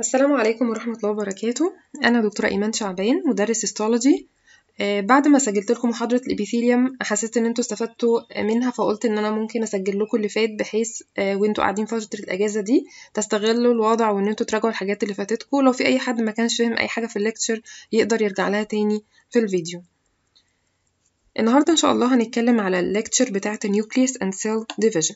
السلام عليكم ورحمة الله وبركاته أنا دكتورة إيمان شعبان مدرس هيستولوجي آه، بعد ما سجلت لكم محاضرة الإبيثيليوم حسيت إن انتوا استفدتوا منها فقلت إن أنا ممكن أسجل لكم اللي فات بحيث آه، وانتوا قاعدين فترة الأجازة دي تستغلوا الوضع وإن انتوا تراجعوا الحاجات اللي فاتتكم لو في أي حد ما كانش فاهم أي حاجة في الليكتشر يقدر يرجع لها تاني في الفيديو النهاردة إن شاء الله هنتكلم على الليكتشر بتاعة النيوكليس and cell division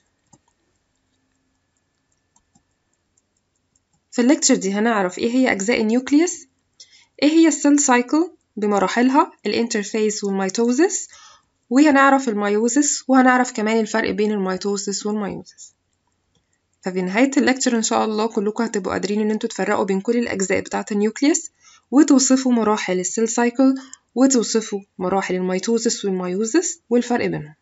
في الليكتشر دي هنعرف ايه هي أجزاء النيوكليوس ايه هي السيل سايكل بمراحلها الانترفيس والميتوزس وهنعرف الميوزس وهنعرف كمان الفرق بين الميتوزس والميوزس ففي نهاية الليكتشر إن شاء الله كلكم هتبقوا قادرين إن انتوا تفرقوا بين كل الأجزاء بتاعة النيوكليوس وتوصفوا مراحل السيل سايكل وتوصفوا مراحل الميتوزس والميوزس والفرق بينهم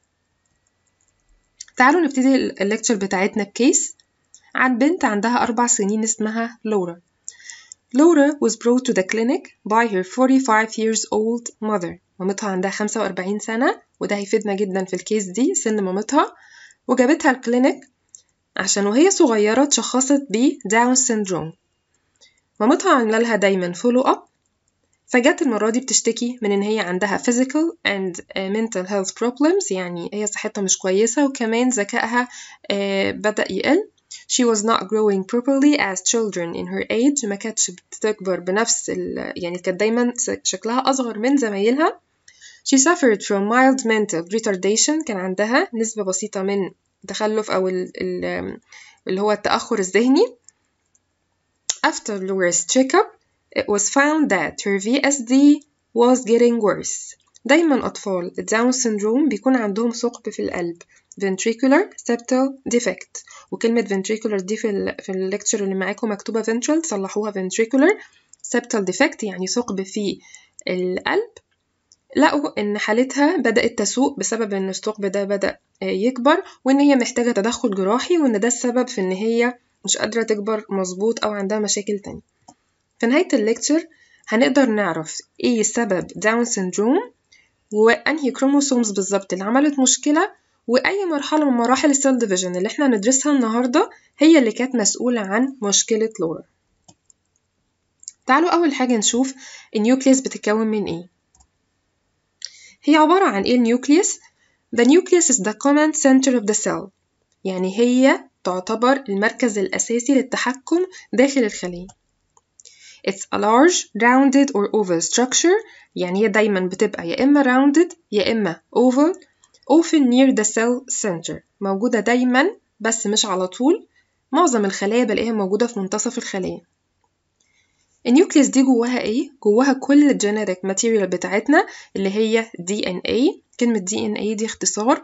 تعالوا نبتدي الليكتشر بتاعتنا بكيس عن بنت عندها أربع سنين اسمها لورا. Laura was brought to the clinic by her 45 years old mother. مامتها عندها 45 سنة وده هيفيدنا جدا في الكيس دي سن مامتها وجابتها الكلينيك عشان وهي صغيرة اتشخصت ب داون سيندروم مامتها عاملة لها دايما فولو اب فجت المرة دي بتشتكي من إن هي عندها physical and mental health problems يعني هي صحتها مش كويسة وكمان ذكائها بدأ يقل She was not growing properly as children in her age ما كانتش بتكبر بنفس ال... يعني كانت دايما شكلها أصغر من زمايلها She suffered from mild mental retardation كان عندها نسبة بسيطة من تخلف أو ال... ال... اللي هو التأخر الذهني After Laura's checkup it was found that her VSD was getting worse دايما أطفال الداون سيندروم بيكون عندهم ثقب في القلب ventricular septal defect وكلمة ventricular دي في ال في الليكتشر اللي معاكم مكتوبة ventral صلحوها ventricular septal defect يعني ثقب في القلب لقوا إن حالتها بدأت تسوء بسبب إن الثقب ده بدأ يكبر وإن هي محتاجة تدخل جراحي وإن ده السبب في إن هي مش قادرة تكبر مظبوط أو عندها مشاكل تانية في نهاية الليكتشر هنقدر نعرف إيه سبب داون سيندروم وأنهي كروموسومز بالظبط اللي عملت مشكلة وأي مرحلة من مراحل السيل ديفيجن اللي احنا هندرسها النهاردة هي اللي كانت مسؤولة عن مشكلة لورا تعالوا أول حاجة نشوف النيوكليس بتتكون من إيه هي عبارة عن إيه النيوكليس؟ The nucleus is the command center of the cell يعني هي تعتبر المركز الأساسي للتحكم داخل الخلية It's a large rounded or oval structure يعني هي دايما بتبقى يا إما rounded يا إما oval often near the cell center موجودة دايما بس مش على طول معظم الخلايا بلاقيها موجودة في منتصف الخلية النيوكليس دي جواها ايه؟ جواها كل الجينيتك ماتيريال بتاعتنا اللي هي DNA كلمة DNA دي اختصار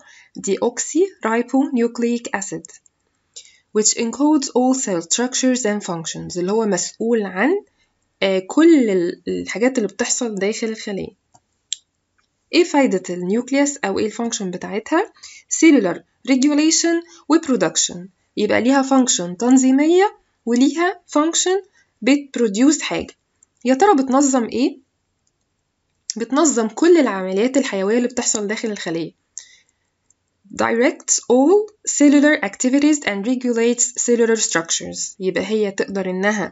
deoxyribonucleic acid which encodes all cell structures and functions اللي هو مسؤول عن كل الحاجات اللي بتحصل داخل الخلية ايه فايدة النيوكليوس او ايه الفانكشن بتاعتها cellular regulation وproduction يبقى ليها فانكشن تنظيمية وليها فانكشن بتبروديوس حاجة يا ترى بتنظم ايه بتنظم كل العمليات الحيوية اللي بتحصل داخل الخلية directs all cellular activities and regulates cellular structures يبقى هي تقدر انها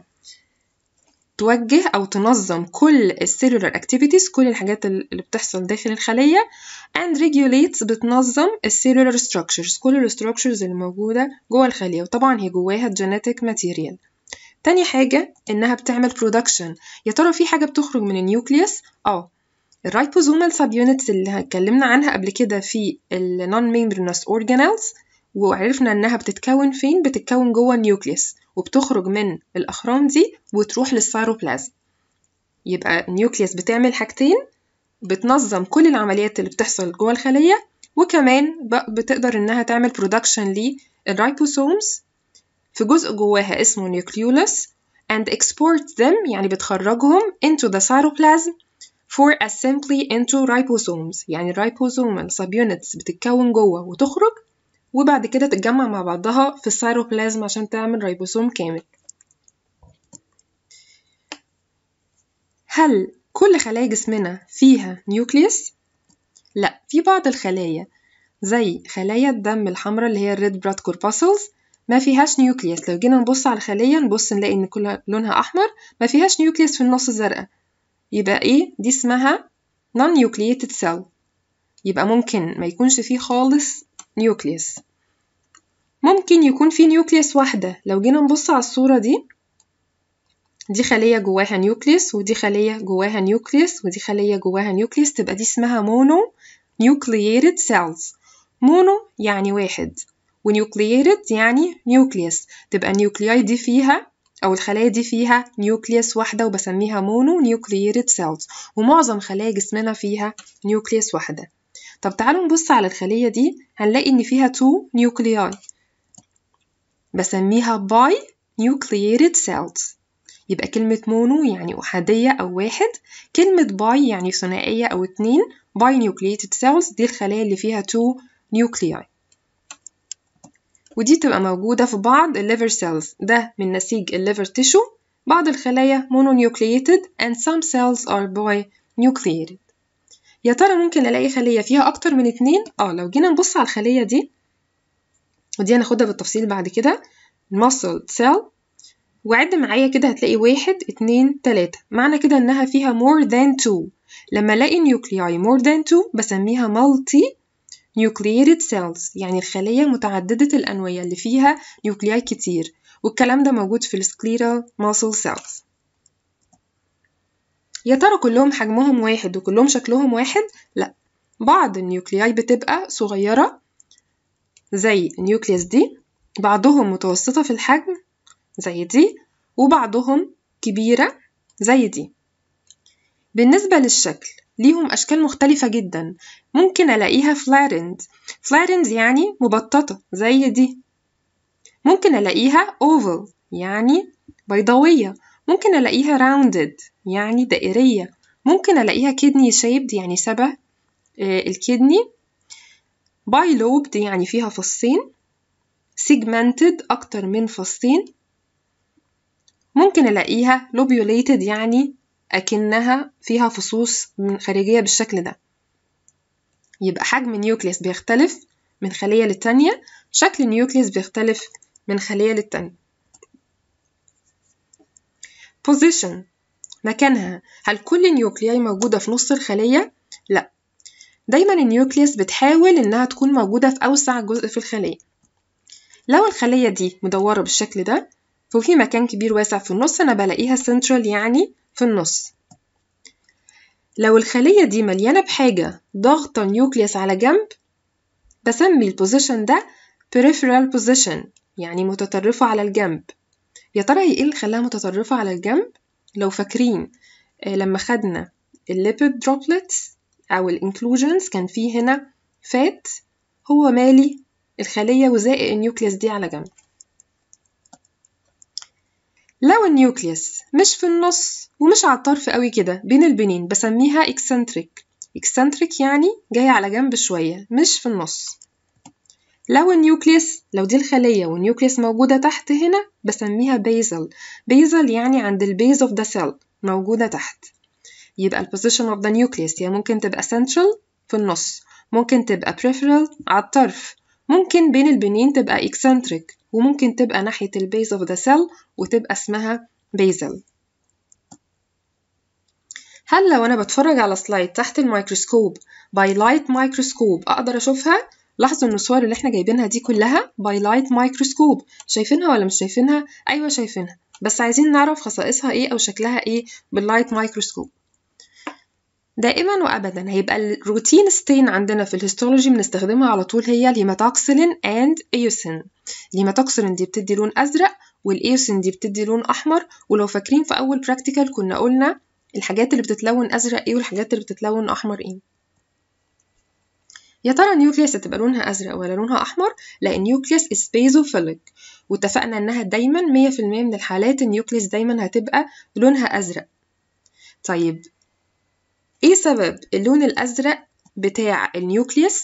توجه أو تنظم كل السيلولار activities كل الحاجات اللي بتحصل داخل الخلية and regulates بتنظم السيلولار structures كل الستراكشرز اللي موجودة جوه الخلية وطبعا هي جواها genetic material تاني حاجة إنها بتعمل production يا ترى في حاجة بتخرج من النيوكليوس؟ اه الرايبوزومال سب يونتس اللي اتكلمنا عنها قبل كده في ال non membranous organelles وعرفنا إنها بتتكون فين؟ بتتكون جوه النيوكليوس وبتخرج من الأخرام دي وتروح للسيروبلازم يبقى النيوكليوس بتعمل حاجتين بتنظم كل العمليات اللي بتحصل جوه الخلية وكمان بتقدر إنها تعمل برودكشن للرايبوسومز في جزء جواها اسمه نيوكليولس and export them يعني بتخرجهم into the cytoplasm for assembly into ribosomes يعني الرايبوزومال subunits بتتكون جوه وتخرج وبعد كده تتجمع مع بعضها في السيروبلازم عشان تعمل ريبوسوم كامل هل كل خلايا جسمنا فيها نيوكليوس؟ لا في بعض الخلايا زي خلايا الدم الحمراء اللي هي الريد بلاد كورباسلز ما فيهاش نيوكليوس لو جينا نبص على الخلية نبص نلاقي إن كل لونها أحمر ما فيهاش نيوكليوس في النص زرقاء يبقى إيه دي اسمها non-nucleated cell يبقى ممكن ما يكونش فيه خالص نيوكليوس ممكن يكون فيه نيوكليوس واحدة لو جينا نبص على الصورة دي دي خلية جواها نيوكليوس ودي خلية جواها نيوكليوس ودي خلية جواها نيوكليوس تبقى دي اسمها مونو nucleated cells مونو يعني واحد ونيوكلييتد يعني نيوكليوس تبقى النيوكلياي دي فيها أو الخلايا دي فيها نيوكليوس واحدة وبسميها مونو نيوكلييتد سيلز ومعظم خلايا جسمنا فيها نيوكليوس واحدة طب تعالوا نبص على الخلية دي هنلاقي إن فيها تو نيوكلياي بسميها باي نيوكلييتد سيلز يبقى كلمة مونو يعني أحادية أو واحد كلمة باي يعني ثنائية أو اتنين باي نيوكلييتد سيلز دي الخلايا اللي فيها تو نيوكلياي ودي تبقى موجودة في بعض الليفر سيلز ده من نسيج الليفر تيشو بعض الخلايا mononucleated and some cells are binucleated يا ترى ممكن ألاقي خلية فيها أكتر من اتنين؟ اه لو جينا نبص على الخلية دي ودي هناخدها بالتفصيل بعد كده muscle cell وعد معايا كده هتلاقي واحد اتنين تلاتة معنى كده إنها فيها more than two لما ألاقي nuclei more than two بسميها multi nucleated cells يعني الخلية متعددة الأنوية اللي فيها نيوكلياي كتير والكلام ده موجود في السكليرال muscle cells يا ترى كلهم حجمهم واحد وكلهم شكلهم واحد؟ لأ بعض النيوكلياي بتبقى صغيرة زي النيوكليوس دي بعضهم متوسطة في الحجم زي دي وبعضهم كبيرة زي دي بالنسبة للشكل ليهم أشكال مختلفة جدا ممكن ألاقيها flattened flattened يعني مبططة زي دي ممكن ألاقيها oval يعني بيضاوية ممكن ألاقيها rounded يعني دائرية ممكن ألاقيها kidney shaped يعني شبه الكدني bilobed يعني فيها فصين segmented أكتر من فصين ممكن ألاقيها lobulated يعني أكنها فيها فصوص من خارجية بالشكل ده يبقى حجم النيوكليس بيختلف من خلية للتانية شكل النيوكليس بيختلف من خلية للتانية position مكانها هل كل النيوكلياي موجودة في نص الخلية؟ لا دايما النيوكليس بتحاول إنها تكون موجودة في أوسع جزء في الخلية لو الخلية دي مدورة بالشكل ده وفي مكان كبير واسع في النص أنا بلاقيها central يعني في النص لو الخلية دي مليانة بحاجة ضغطة نيوكليوس على جنب بسمي البوزيشن ده peripheral position يعني متطرفة على الجنب يا ترى هي ايه اللي خلاها متطرفة على الجنب؟ لو فاكرين لما خدنا الليبيد droplets أو الانكلوجنز كان فيه هنا فات هو مالي الخلية وزائق النيوكليوس دي على جنب لو النيوكليوس مش في النص ومش على الطرف قوي كده بين البنين بسميها eccentric eccentric يعني جاية على جنب شوية مش في النص لو النيوكليوس لو دي الخلية والنيوكليوس موجودة تحت هنا بسميها basal basal يعني عند البيز of the cell موجودة تحت يبقى ال position of the nucleus هي ممكن تبقى central في النص ممكن تبقى peripheral على الطرف ممكن بين البنين تبقى eccentric وممكن تبقى ناحية البيز of the cell وتبقى اسمها basal هل لو أنا بتفرج على سلايد تحت الميكروسكوب by light microscope أقدر أشوفها؟ لاحظوا إن الصور اللي احنا جايبينها دي كلها by light microscope شايفينها ولا مش شايفينها؟ أيوة شايفينها بس عايزين نعرف خصائصها ايه أو شكلها ايه باللايت مايكروسكوب دائما وابدا هيبقى الروتين ستين عندنا في الهيستولوجي بنستخدمها على طول هي الهيماتوكسلين اند ايوسين الهيماتوكسلين دي بتدي لون ازرق والايوسين دي بتدي لون احمر ولو فاكرين في اول براكتيكال كنا قلنا الحاجات اللي بتتلون ازرق ايه والحاجات اللي بتتلون احمر ايه يا ترى النيوكليوس هتبقى لونها ازرق ولا لونها احمر لا النيوكليوس is basophilic واتفقنا انها دايما 100% من الحالات النيوكليوس دايما هتبقى لونها ازرق طيب ايه سبب اللون الازرق بتاع النيوكليوس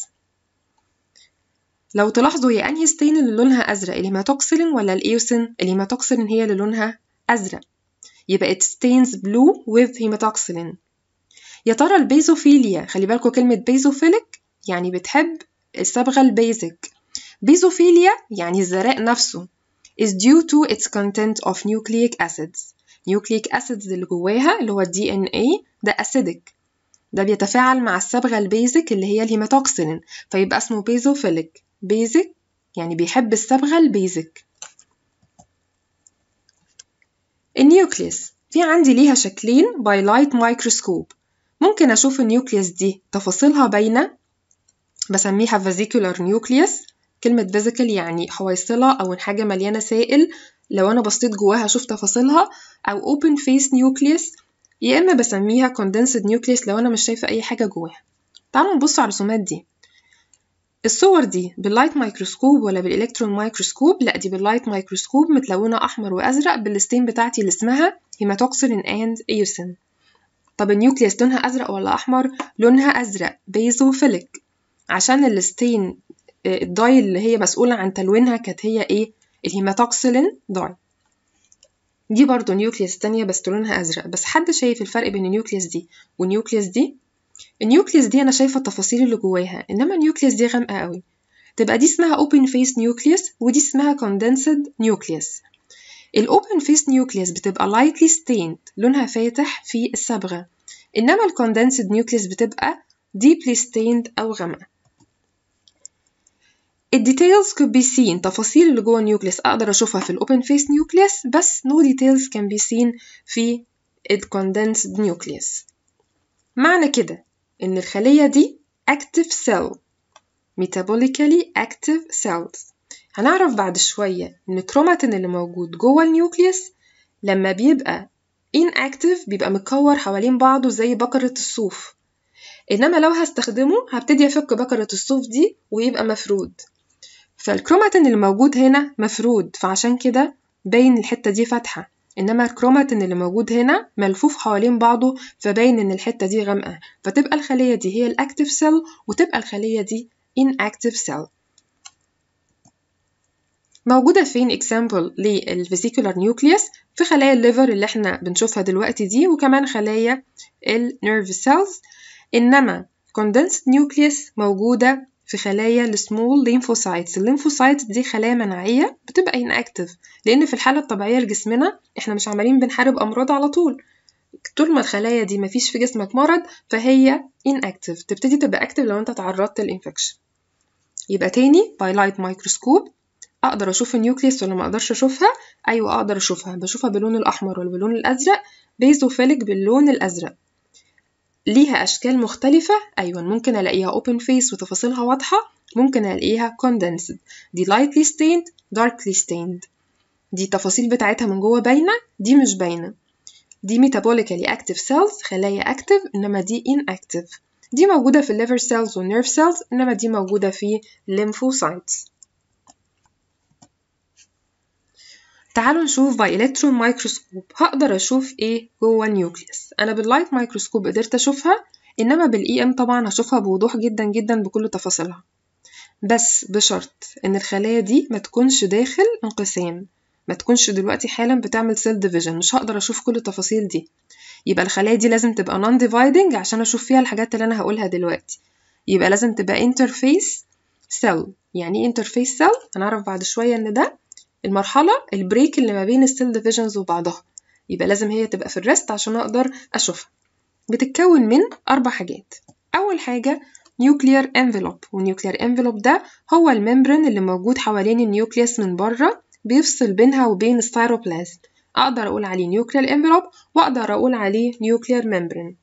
لو تلاحظوا هي انهي ستين اللي لونها ازرق الهيماتوكسلين ولا الايوسين الهيماتوكسلين هي اللي لونها ازرق يبقى it stains blue with hematoxylin يا ترى البيزوفيليا خلي بالكوا كلمة بيزوفيليك يعني بتحب الصبغة البيزك بيزوفيليا يعني الزراء نفسه is due to its content of nucleic acids nucleic acids اللي جواها اللي هو ال DNA ده acidic ده بيتفاعل مع الصبغة البيزك اللي هي الهيماتوكسيلين فيبقى اسمه بيزوفيليك بيزك يعني بيحب الصبغة البيزك النيوكليس في عندي ليها شكلين باي لايت مايكروسكوب ممكن أشوف النيوكليس دي تفاصيلها باينة بسميها فيزيكولار نيوكليس كلمة فيزيكال يعني حويصلة أو حاجة مليانة سائل لو أنا بصيت جواها أشوف تفاصيلها أو open face nucleus يا إما بسميها condensed nucleus لو أنا مش شايفة أي حاجة جواها تعالوا نبص على الرسومات دي الصور دي باللايت مايكروسكوب ولا بالإلكترون مايكروسكوب لا دي باللايت مايكروسكوب متلونة أحمر وأزرق بالستين بتاعتي اللي اسمها هيماتوكسلين أند إيوسين طب النيوكليس لونها أزرق ولا أحمر؟ لونها أزرق بيزوفيليك عشان الستين الداي اللي هي مسؤولة عن تلوينها كانت هي إيه؟ الهيماتوكسلين داي دي برضو نيوكليس تانية بس لونها أزرق بس حد شايف الفرق بين النيوكليس دي والنيوكليس دي؟ النيوكليس دي أنا شايفة التفاصيل اللي جواها إنما النيوكليس دي غامقة قوي تبقى دي اسمها open face nucleus ودي اسمها condensed nucleus الأوبن فيس نيوكليس بتبقى lightly stained لونها فاتح في الصبغة إنما الكوندنسد نيوكليس بتبقى deeply stained أو غامقة الديتيلز could be seen تفاصيل اللي جوه النيوكليس أقدر أشوفها في الأوبن فيس نيوكليس بس no details can be seen في الكوندنسد نيوكليس معنى كده إن الخلية دي active cell metabolically active cells هنعرف بعد شوية إن الكروماتين اللي موجود جوه النيوكليوس لما بيبقى inactive بيبقى متكور حوالين بعضه زي بكرة الصوف إنما لو هستخدمه هبتدي أفك بكرة الصوف دي ويبقى مفرود فالكروماتين اللي موجود هنا مفرود فعشان كده باين الحتة دي فاتحة إنما الكروماتين اللي موجود هنا ملفوف حوالين بعضه فباين إن الحتة دي غامقة فتبقى الخلية دي هي الأكتيف سيل وتبقى الخلية دي inactive cell موجودة فين example للفيسيكولار نيوكليوس في خلايا الليفر اللي احنا بنشوفها دلوقتي دي وكمان خلايا النيرف سيلز إنما condensed nucleus موجودة في خلايا السمول ليمفوسايتس الليمفوسايتس دي خلايا مناعية بتبقى inactive لأن في الحالة الطبيعية لجسمنا احنا مش عمالين بنحارب أمراض على طول طول ما الخلايا دي مفيش في جسمك مرض فهي inactive تبتدي تبقى active لو انت تعرضت للإنفكشن يبقى تاني باي لايت مايكروسكوب اقدر اشوف النيوكليس ولا ما اقدرش اشوفها ايوه اقدر اشوفها بشوفها باللون الاحمر ولا باللون الازرق بيزوفيليك باللون الازرق ليها اشكال مختلفه ايوه ممكن الاقيها open face وتفاصيلها واضحه ممكن الاقيها condensed دي lightly stained darkly stained دي التفاصيل بتاعتها من جوه باينه دي مش باينه دي metabolically active cells خلايا active انما دي inactive دي موجودة في الليفر سيلز والنيرف سيلز إنما دي موجودة في الليمفوسايتس تعالوا نشوف باي الكترون مايكروسكوب هقدر اشوف ايه جوه النيوكليوس انا باللايت مايكروسكوب قدرت اشوفها انما بالاي ام طبعا هشوفها بوضوح جدا جدا بكل تفاصيلها بس بشرط ان الخلايا دي ما تكونش داخل انقسام ما تكونش دلوقتي حالا بتعمل سيل ديفيجن مش هقدر اشوف كل التفاصيل دي يبقى الخلايا دي لازم تبقى non dividing عشان اشوف فيها الحاجات اللي انا هقولها دلوقتي يبقى لازم تبقى interface cell يعني ايه interface cell هنعرف بعد شوية ان ده المرحلة البريك اللي ما بين السيل ديفيجنز وبعضها يبقى لازم هي تبقى في الريست عشان اقدر اشوفها بتتكون من اربع حاجات اول حاجة nuclear envelope والنيوكلير envelope ده هو الممبرين اللي موجود حوالين النيوكليوس من بره بيفصل بينها وبين السيروبلازم أقدر أقول عليه nuclear envelope وأقدر أقول عليه nuclear membrane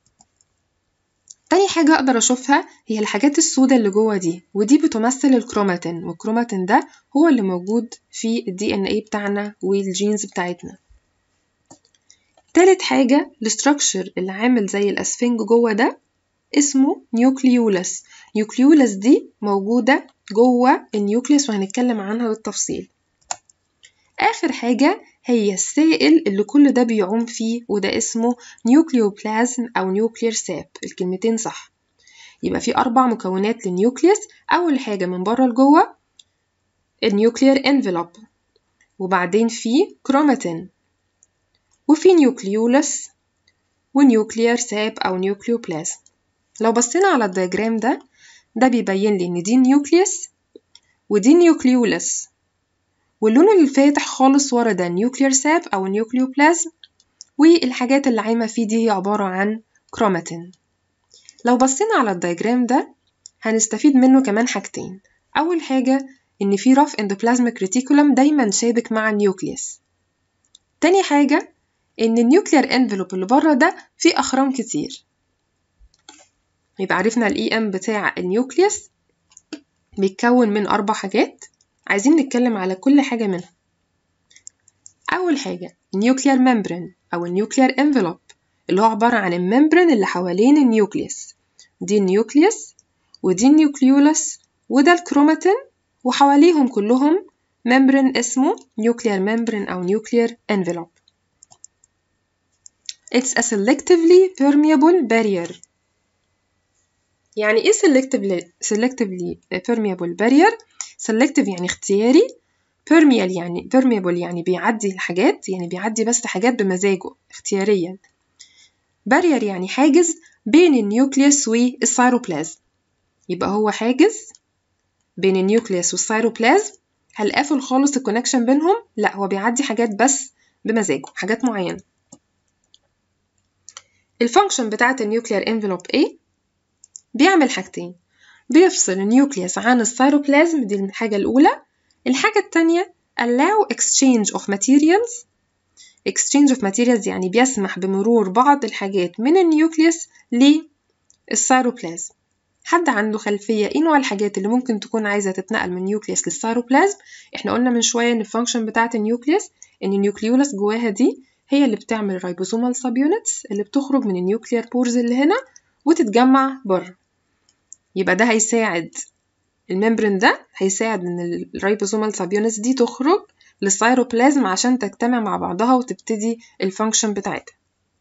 تاني حاجة أقدر أشوفها هي الحاجات السوداء اللي جوه دي ودي بتمثل الكروماتين والكروماتين ده هو اللي موجود في الدي ان اي بتاعنا والجينز بتاعتنا تالت حاجة الستراكشر اللي عامل زي الأسفنج جوه ده اسمه نيوكليولس نيوكليولس دي موجودة جوه النيوكليوس وهنتكلم عنها بالتفصيل آخر حاجة هي السائل اللي كل ده بيعوم فيه وده اسمه نيوكليوبلازم أو نيوكلير ساب الكلمتين صح يبقى في أربع مكونات للنيوكليوس أول حاجة من بره لجوه النيوكلير انفلوب وبعدين في كروماتين وفي نيوكليولس ونيوكلير ساب أو نيوكليوبلازم لو بصينا على الدياجرام ده ده بيبين لي إن دي نيوكليوس ودي نيوكليولس واللون الفاتح خالص ورا ده نيوكلير ساب أو نيوكليوبلازم والحاجات اللي عايمة فيه دي هي عبارة عن كروماتين لو بصينا على الدياجرام ده هنستفيد منه كمان حاجتين أول حاجة إن في رف اندوبلازميك ريتيكولم دايما شابك مع النيوكليوس تاني حاجة إن النيوكلير انفلوب اللي بره ده فيه أخرام كتير يبقى عرفنا الاي ام بتاع النيوكليوس بيتكون من أربع حاجات عايزين نتكلم على كل حاجة منهم أول حاجة النيوكلير ممبرين أو النيوكلير انفلوب اللي هو عبارة عن الممبرين اللي حوالين النيوكليوس دي النيوكليوس ودي النيوكليولس وده الكروماتين وحواليهم كلهم ممبرين اسمه nuclear membrane أو nuclear envelope. It's a selectively permeable barrier. يعني إيه selectively, selectively permeable barrier؟ selective يعني اختياري permeable يعني permeable يعني بيعدي الحاجات يعني بيعدي بس حاجات بمزاجه اختياريا barrier يعني حاجز بين النيوكليوس والسيروبلازم يبقى هو حاجز بين النيوكليوس والسيروبلازم هل قافل خالص الكونكشن بينهم لا هو بيعدي حاجات بس بمزاجه حاجات معينة الفانكشن بتاعة النيوكلير انفلوب ايه بيعمل حاجتين بيفصل النيوكليوس عن السيروبلازم دي الحاجة الأولى الحاجة التانية allow exchange of materials exchange of materials يعني بيسمح بمرور بعض الحاجات من النيوكليوس للسيروبلازم حد عنده خلفية ايه نوع الحاجات اللي ممكن تكون عايزة تتنقل من النيوكليوس للسيروبلازم احنا قلنا من شوية ان الفانكشن بتاعة النيوكليوس ان النيوكليولس جواها دي هي اللي بتعمل الرايبوزومال سب يونتس اللي بتخرج من النيوكلير بورز اللي هنا وتتجمع بره يبقى ده هيساعد الممبرين ده هيساعد ان الرايبوزومال سب يونتس دي تخرج للسيروبلازم عشان تجتمع مع بعضها وتبتدي الفانكشن بتاعتها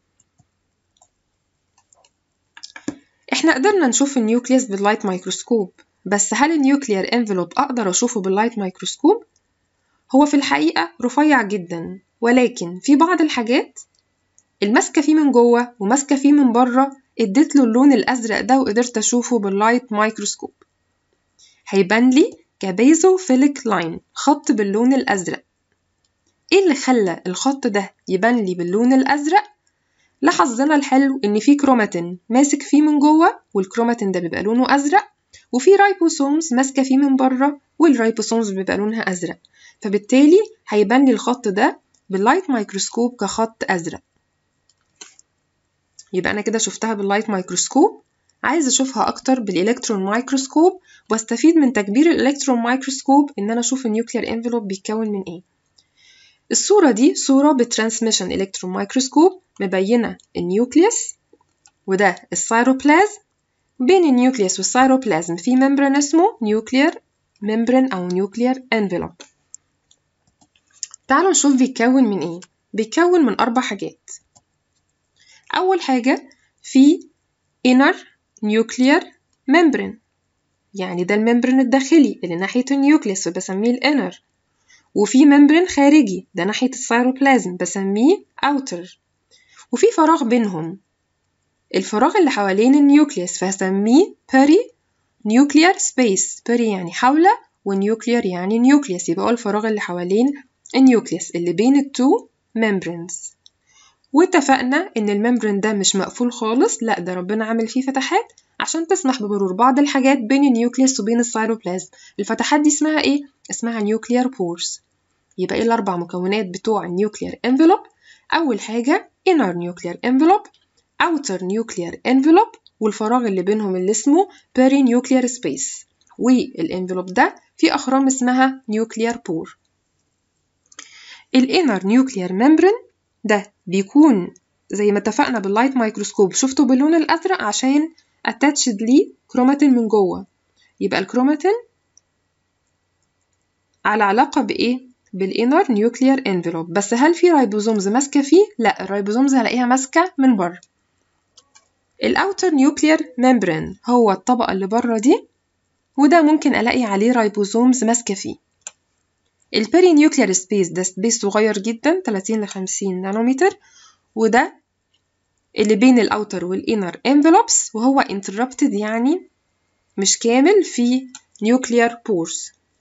احنا قدرنا نشوف النيوكليوس باللايت مايكروسكوب بس هل النيوكلير انفلوب اقدر اشوفه باللايت مايكروسكوب هو في الحقيقة رفيع جدا ولكن في بعض الحاجات الماسكة فيه من جوه وماسكة فيه من بره اديت له اللون الأزرق ده وقدرت أشوفه باللايت مايكروسكوب هيبان لي كبيزوفيليك لاين خط باللون الأزرق ايه اللي خلى الخط ده يبان لي باللون الأزرق لحظنا الحلو إن في كروماتين ماسك فيه من جوه والكروماتين ده بيبقى لونه أزرق وفي رايبوسومز ماسكة فيه من بره والرايبوسومز بيبقى لونها أزرق فبالتالي هيبان لي الخط ده باللايت مايكروسكوب كخط أزرق يبقى أنا كده شفتها باللايت مايكروسكوب عايز أشوفها أكتر بالإلكترون مايكروسكوب واستفيد من تكبير الإلكترون مايكروسكوب إن أنا أشوف النيوكلير انفلوب بيتكون من إيه الصورة دي صورة بترانسميشن إلكترون مايكروسكوب مبينة النيوكليوس وده السيروبلازم بين النيوكليوس والسيروبلازم في ممبرين اسمه نيوكلير ممبرين أو نيوكلير انفلوب تعالوا نشوف بيتكون من ايه بيتكون من أربع حاجات أول حاجة في inner nuclear membrane يعني ده الممبرين الداخلي اللي ناحية النيوكليوس بسميه الانر وفي ممبرين خارجي ده ناحية السيروبلازم بسميه outer وفي فراغ بينهم الفراغ اللي حوالين النيوكليوس فهسميه peri nuclear space peri يعني حول ونيوكلير يعني نيوكليوس يبقى هو الفراغ اللي حوالين النيوكليوس اللي بين التو ممبرينز واتفقنا ان الممبرين ده مش مقفول خالص لا ده ربنا عامل فيه فتحات عشان تسمح بمرور بعض الحاجات بين النيوكليوس وبين السيروبلازم الفتحات دي اسمها ايه اسمها نيوكلير بورز يبقى ايه الاربع مكونات بتوع النيوكلير انفلوب اول حاجه inner nuclear envelope outer nuclear envelope والفراغ اللي بينهم اللي اسمه perinuclear space والانفلوب ده في اخرام اسمها nuclear pore الانر نيوكلير ممبرين ده بيكون زي ما اتفقنا باللايت مايكروسكوب شفته باللون الازرق عشان اتاتشد ليه كروماتين من جوه يبقى الكروماتين على علاقة بإيه؟ بالإنر نيوكلير انفلوب بس هل في رايبوزومز ماسكة فيه؟ لا الرايبوزومز هلاقيها ماسكة من بره الأوتر نيوكلير ممبرين هو الطبقة اللي بره دي وده ممكن ألاقي عليه رايبوزومز ماسكة فيه البيري نيوكلير سبيس ده سبيس صغير جدا 30 ل 50 نانومتر وده اللي بين الاوتر والانر انفلوبس وهو interrupted يعني مش كامل في نيوكلير بورز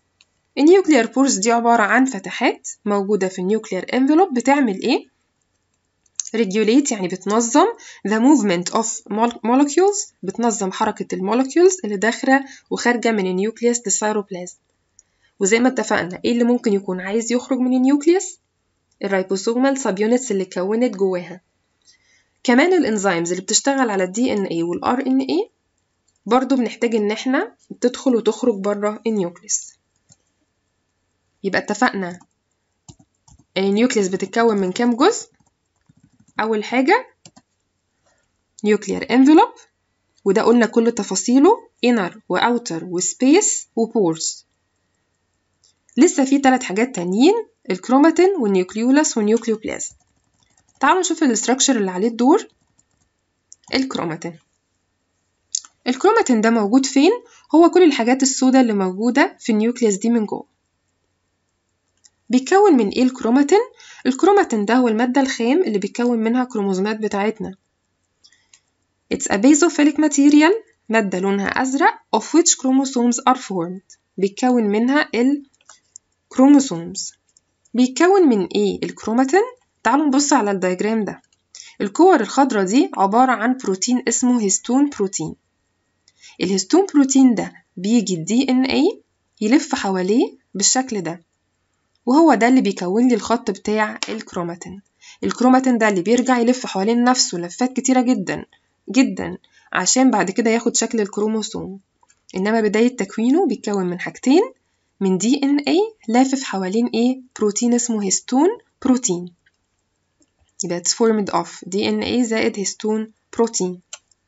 النيوكلير بورز دي عبارة عن فتحات موجودة في النيوكلير انفلوب بتعمل ايه؟ regulate يعني بتنظم the movement of molecules بتنظم حركة المولكيولز اللي داخلة وخارجة من النيوكليوس للسيروبلازم وزي ما اتفقنا ايه اللي ممكن يكون عايز يخرج من النيوكليوس الريبوسومال سب يونتس اللي اتكونت جواها كمان الانزيمز اللي بتشتغل على الدي ان اي والار ان اي برضو بنحتاج ان احنا تدخل وتخرج بره النيوكليوس يبقى اتفقنا ان النيوكليوس بتتكون من كام جزء اول حاجه nuclear envelope وده قلنا كل تفاصيله inner وouter وسبيس وبورز لسه في ثلاث حاجات تانيين الكروماتين والنيوكليولاس والنيوكليوبلازم تعالوا نشوف الاستراكشر اللي عليه الدور الكروماتين الكروماتين ده موجود فين هو كل الحاجات السوداء اللي موجودة في النيوكليوس دي من جوه بيتكون من ايه الكروماتين الكروماتين ده هو المادة الخام اللي بيتكون منها الكروموزومات بتاعتنا It's a basophilic material مادة لونها أزرق of which chromosomes are formed بيتكون منها الكروموسومز بيتكون من ايه الكروماتين تعالوا نبص على الدياجرام ده الكور الخضراء دي عبارة عن بروتين اسمه هيستون بروتين الهيستون بروتين ده بيجي الدي ان اي يلف حواليه بالشكل ده وهو ده اللي بيكون لي الخط بتاع الكروماتين الكروماتين ده اللي بيرجع يلف حوالين نفسه لفات كتيرة جدا جدا عشان بعد كده ياخد شكل الكروموسوم إنما بداية تكوينه بيتكون من حاجتين من دي ان اي لافف حوالين ايه بروتين اسمه هيستون بروتين يبقى it's formed of DNA زائد هيستون بروتين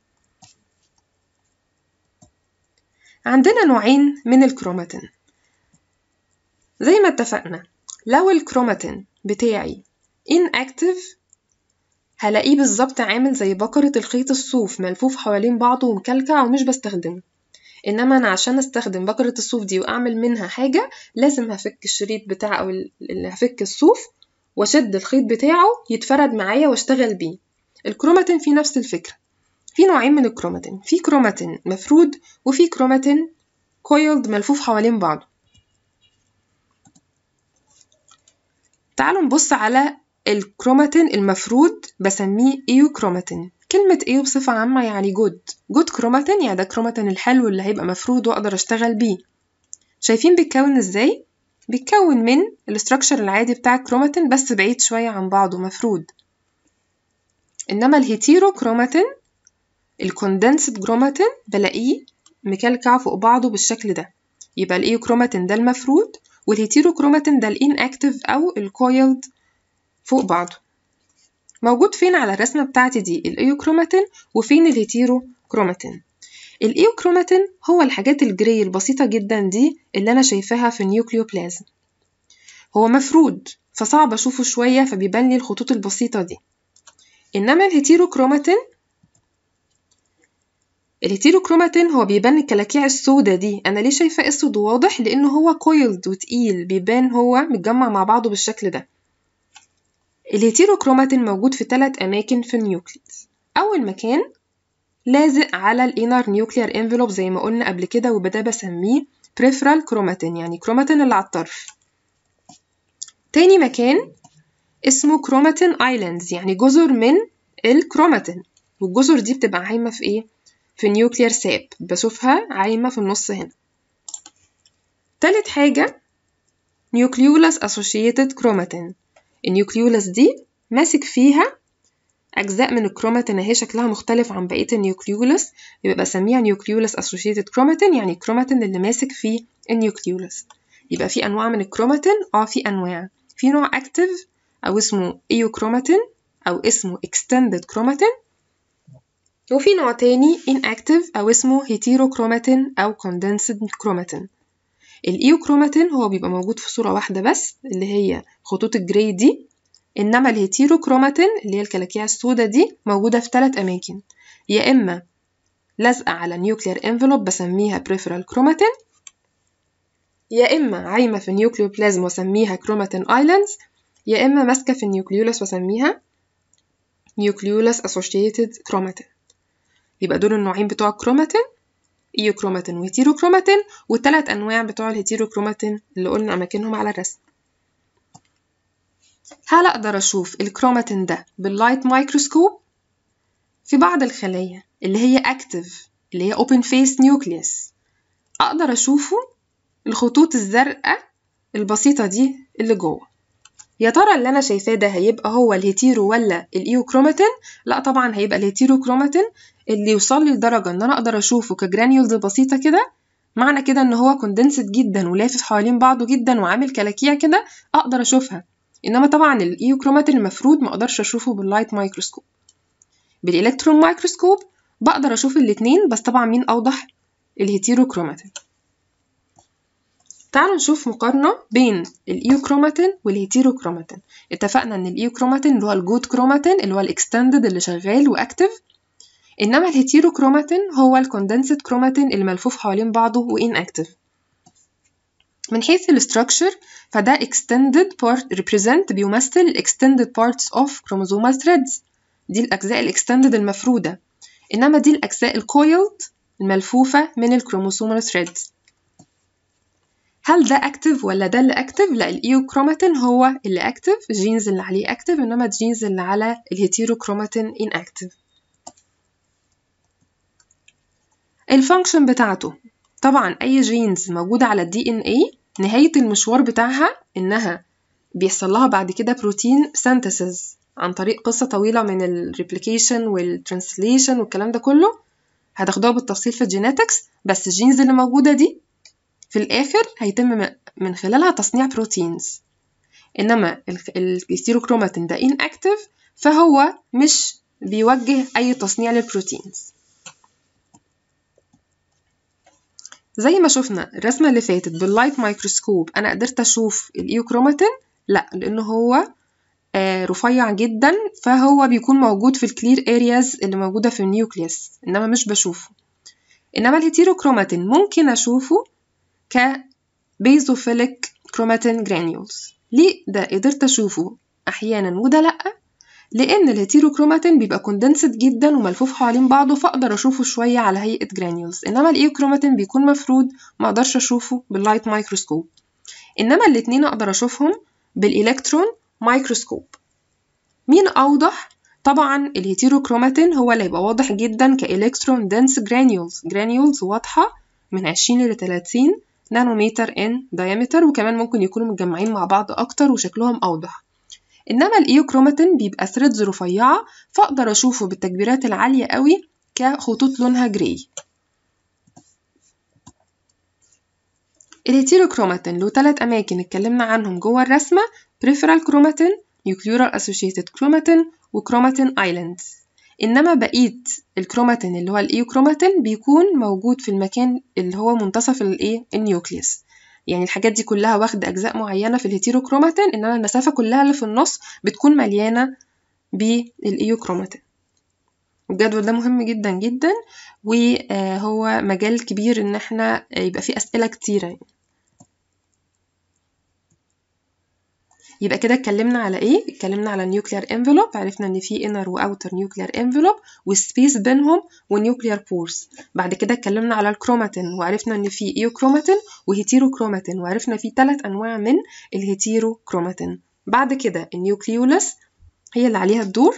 عندنا نوعين من الكروماتين زي ما اتفقنا لو الكروماتين بتاعي inactive هلاقيه بالظبط عامل زي بكرة الخيط الصوف ملفوف حوالين بعضه ومكلكع ومش بستخدمه انما انا عشان استخدم بكرة الصوف دي واعمل منها حاجة لازم هفك الشريط بتاع او اللي هفك الصوف واشد الخيط بتاعه يتفرد معايا واشتغل بيه الكروماتين فيه نفس الفكرة في نوعين من الكروماتين في كروماتين مفرود وفي كروماتين كويلد ملفوف حوالين بعضه تعالوا نبص على الكروماتين المفرود بسميه ايوكروماتين كلمة ايو بصفة عامة يعني جود جود كروماتين يعني ده كروماتين الحلو اللي هيبقى مفرود واقدر اشتغل بيه شايفين بيتكون ازاي؟ بيتكون من الاستراكشر العادي بتاع الكروماتين بس بعيد شوية عن بعضه مفرود انما الهيتيرو كروماتين الكوندنسد كروماتين بلاقيه مكلكع فوق بعضه بالشكل ده يبقى الايوكروماتين ده المفرود والهيتيروكروماتين ده الان اكتف او الكويلد فوق بعضه موجود فين على الرسمة بتاعتي دي الايوكروماتين وفين الهيتيروكروماتين الايوكروماتين هو الحاجات الجري البسيطة جدا دي اللي أنا شايفاها في النيوكليوبلازم هو مفرود فصعب أشوفه شوية فبيبان لي الخطوط البسيطة دي إنما الهيتيروكروماتين الهيتيروكروماتين هو بيبان الكلاكيع السودة دي أنا ليه شايفة أسود واضح لأنه هو كويلد وتقيل بيبان هو متجمع مع بعضه بالشكل ده الهيتيروكروماتين موجود في ثلاث أماكن في النيوكليس أول مكان لازق على الانر نيوكلير انفلوب زي ما قلنا قبل كده وبدا بسميه بريفرال كروماتين يعني كروماتين اللي على الطرف تاني مكان اسمه كروماتين ايلاندز يعني جزر من الكروماتين والجزر دي بتبقى عايمة في ايه؟ في نيوكلير ساب بشوفها عايمة في النص هنا تالت حاجة نيوكليولاس associated كروماتين النيوكليولاس دي ماسك فيها أجزاء من الكروماتين أهي شكلها مختلف عن بقية النيوكليولاس يبقى بسميها نيوكليولاس associated كروماتين يعني الكروماتين اللي ماسك فيه النيوكليولاس يبقى في أنواع من الكروماتين اه في أنواع في نوع active أو اسمه ايوكروماتين أو اسمه extended كروماتين وفي نوع تاني inactive أو اسمه heterochromاتين أو condensed chromatin الإيوكروماتين هو بيبقى موجود في صورة واحدة بس اللي هي خطوط الجراي دي إنما الهيتيروكروماتين اللي هي الكلاكيع السوداء دي موجودة في ثلاث أماكن يا إما لازقة على نيوكلير انفلوب بسميها بريفرال كروماتين يا إما عايمة في النيوكليوبلازم وأسميها كروماتين ايلاندز يا إما ماسكة في النيوكليولاس وأسميها نيوكليولاس associated chromatin يبقى دول النوعين بتوع الكروماتين ايوكروماتين وهيتيروكروماتين والتلات أنواع بتوع الهيتيروكروماتين اللي قلنا أماكنهم على الرسم هل أقدر أشوف الكروماتين ده باللايت مايكروسكوب؟ في بعض الخلايا اللي هي أكتف اللي هي open face nucleus أقدر أشوفه الخطوط الزرقاء البسيطة دي اللي جوه يا ترى اللي أنا شايفاه ده هيبقى هو الهيتيرو ولا الإيوكروماتين؟ لا طبعا هيبقى الهيتيروكروماتين اللي يوصل لي لدرجة إن أنا أقدر أشوفه كجرانيولز بسيطة كده معنى كده إن هو كوندنسد جدا ولافف حوالين بعضه جدا وعامل كلاكيع كده أقدر أشوفها إنما طبعا الإيوكروماتين المفروض ما أقدرش أشوفه باللايت مايكروسكوب بالإلكترون مايكروسكوب بقدر أشوف الاتنين بس طبعا مين أوضح الهيتيروكروماتين تعالوا نشوف مقارنة بين الإيوكروماتين والهيتيروكروماتين اتفقنا إن الإيوكروماتين اللي هو الجود كروماتين اللي هو الإكستندد اللي شغال وأكتف إنما الهيتيروكروماتين هو الكوندنسد كروماتين اللي ملفوف حوالين بعضه وإن أكتف من حيث الستراكشر فده extended part represent بيمثل extended parts of chromosomal threads دي الأجزاء الإكستندد المفرودة إنما دي الأجزاء الكويلد الملفوفة من الكروموسومال threads هل ده اكتف ولا ده اللي اكتف لا الايوكروماتين هو اللي اكتف الجينز اللي عليه اكتف انما الجينز اللي على الهيتيروكروماتين ان اكتف الفانكشن بتاعته طبعا اي جينز موجوده على الدي ان اي نهايه المشوار بتاعها انها بيحصل لها بعد كده بروتين سينثيسيس عن طريق قصه طويله من الريبليكيشن والترانسليشن والكلام ده كله هتاخدوها بالتفصيل في الجيناتكس بس الجينز اللي موجوده دي في الآخر هيتم من خلالها تصنيع بروتينز إنما الهيستيروكروماتين ده inactive فهو مش بيوجه أي تصنيع للبروتينز زي ما شفنا الرسمة اللي فاتت باللايت مايكروسكوب أنا قدرت أشوف الإيوكروماتين لأ لأنه هو آه رفيع جدا فهو بيكون موجود في الكلير ارياز اللي موجودة في النيوكليوس إنما مش بشوفه إنما الهيتيروكروماتين ممكن أشوفه كبيزوفيليك كروماتين جرانيولز ليه ده قدرت أشوفه أحيانا وده لأ لأن الهيتيروكروماتين بيبقى كوندنسد جدا وملفوف حوالين بعضه فأقدر أشوفه شوية على هيئة جرانيولز إنما الإيوكروماتين بيكون مفرود ما أقدرش أشوفه باللايت مايكروسكوب إنما الاتنين أقدر أشوفهم بالإلكترون مايكروسكوب مين أوضح؟ طبعا الهيتيروكروماتين هو اللي هيبقى واضح جدا كإلكترون دنس جرانيولز جرانيولز واضحة من 20 ل 30 نانومتر ان diameter وكمان ممكن يكونوا متجمعين مع بعض أكتر وشكلهم أوضح إنما الإيوكروماتين بيبقى ثريدز رفيعة فأقدر أشوفه بالتكبيرات العالية قوي كخطوط لونها جراي الهيتيروكروماتين له تلات أماكن اتكلمنا عنهم جوه الرسمة peripheral chromatin nuclear associated chromatin وchromatin islands إنما بقية الكروماتين اللي هو الإيوكروماتين بيكون موجود في المكان اللي هو منتصف الإيه النيوكليوس يعني الحاجات دي كلها واخدة أجزاء معينة في الهيتيروكروماتين إنما المسافة كلها اللي في النص بتكون مليانة بالإيوكروماتين الجدول ده مهم جدا جدا وهو مجال كبير إن احنا يبقى فيه أسئلة كتيرة يعني. يبقى كده اتكلمنا على ايه اتكلمنا على النيوكلير انفلوب عرفنا ان في انر واوتر نيوكلير انفلوب والسبيس بينهم ونيوكلير بورز بعد كده اتكلمنا على الكروماتين وعرفنا ان في ايوكروماتين وهيتيروكروماتين وعرفنا في ثلاث انواع من الهيتيروكروماتين بعد كده النيوكليولس هي اللي عليها الدور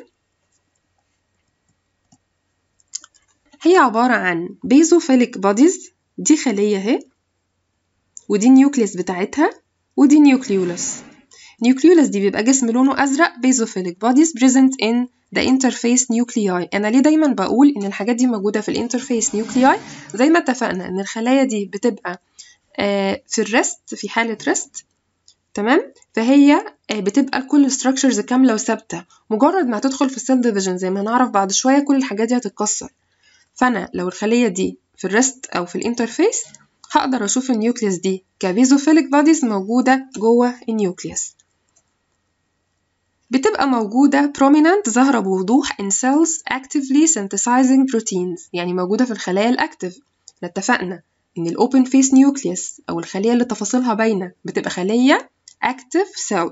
هي عبارة عن بيزوفيليك بوديز دي خلية اهي ودي النيوكليس بتاعتها ودي نيوكليولس نيوكليولس دي بيبقى جسم لونه أزرق بيزوفيليك bodies present in the interface nuclei أنا ليه دايما بقول إن الحاجات دي موجودة في الانترفيس نيوكلياي زي ما اتفقنا إن الخلايا دي بتبقى في الريست في حالة ريست تمام فهي بتبقى كل structures كاملة وثابتة مجرد ما هتدخل في السيل ديفيجن زي ما هنعرف بعد شوية كل الحاجات دي هتتكسر فأنا لو الخلية دي في الريست أو في الانترفيس هقدر أشوف النيوكليوس دي كبيزوفيليك بوديز موجودة جوه النيوكليوس بتبقى موجودة prominent ظاهرة بوضوح in cells actively synthesizing proteins يعني موجودة في الخلايا الأكتف اتفقنا إن ال open face nucleus أو الخلية اللي تفاصيلها باينة بتبقى خلية active cell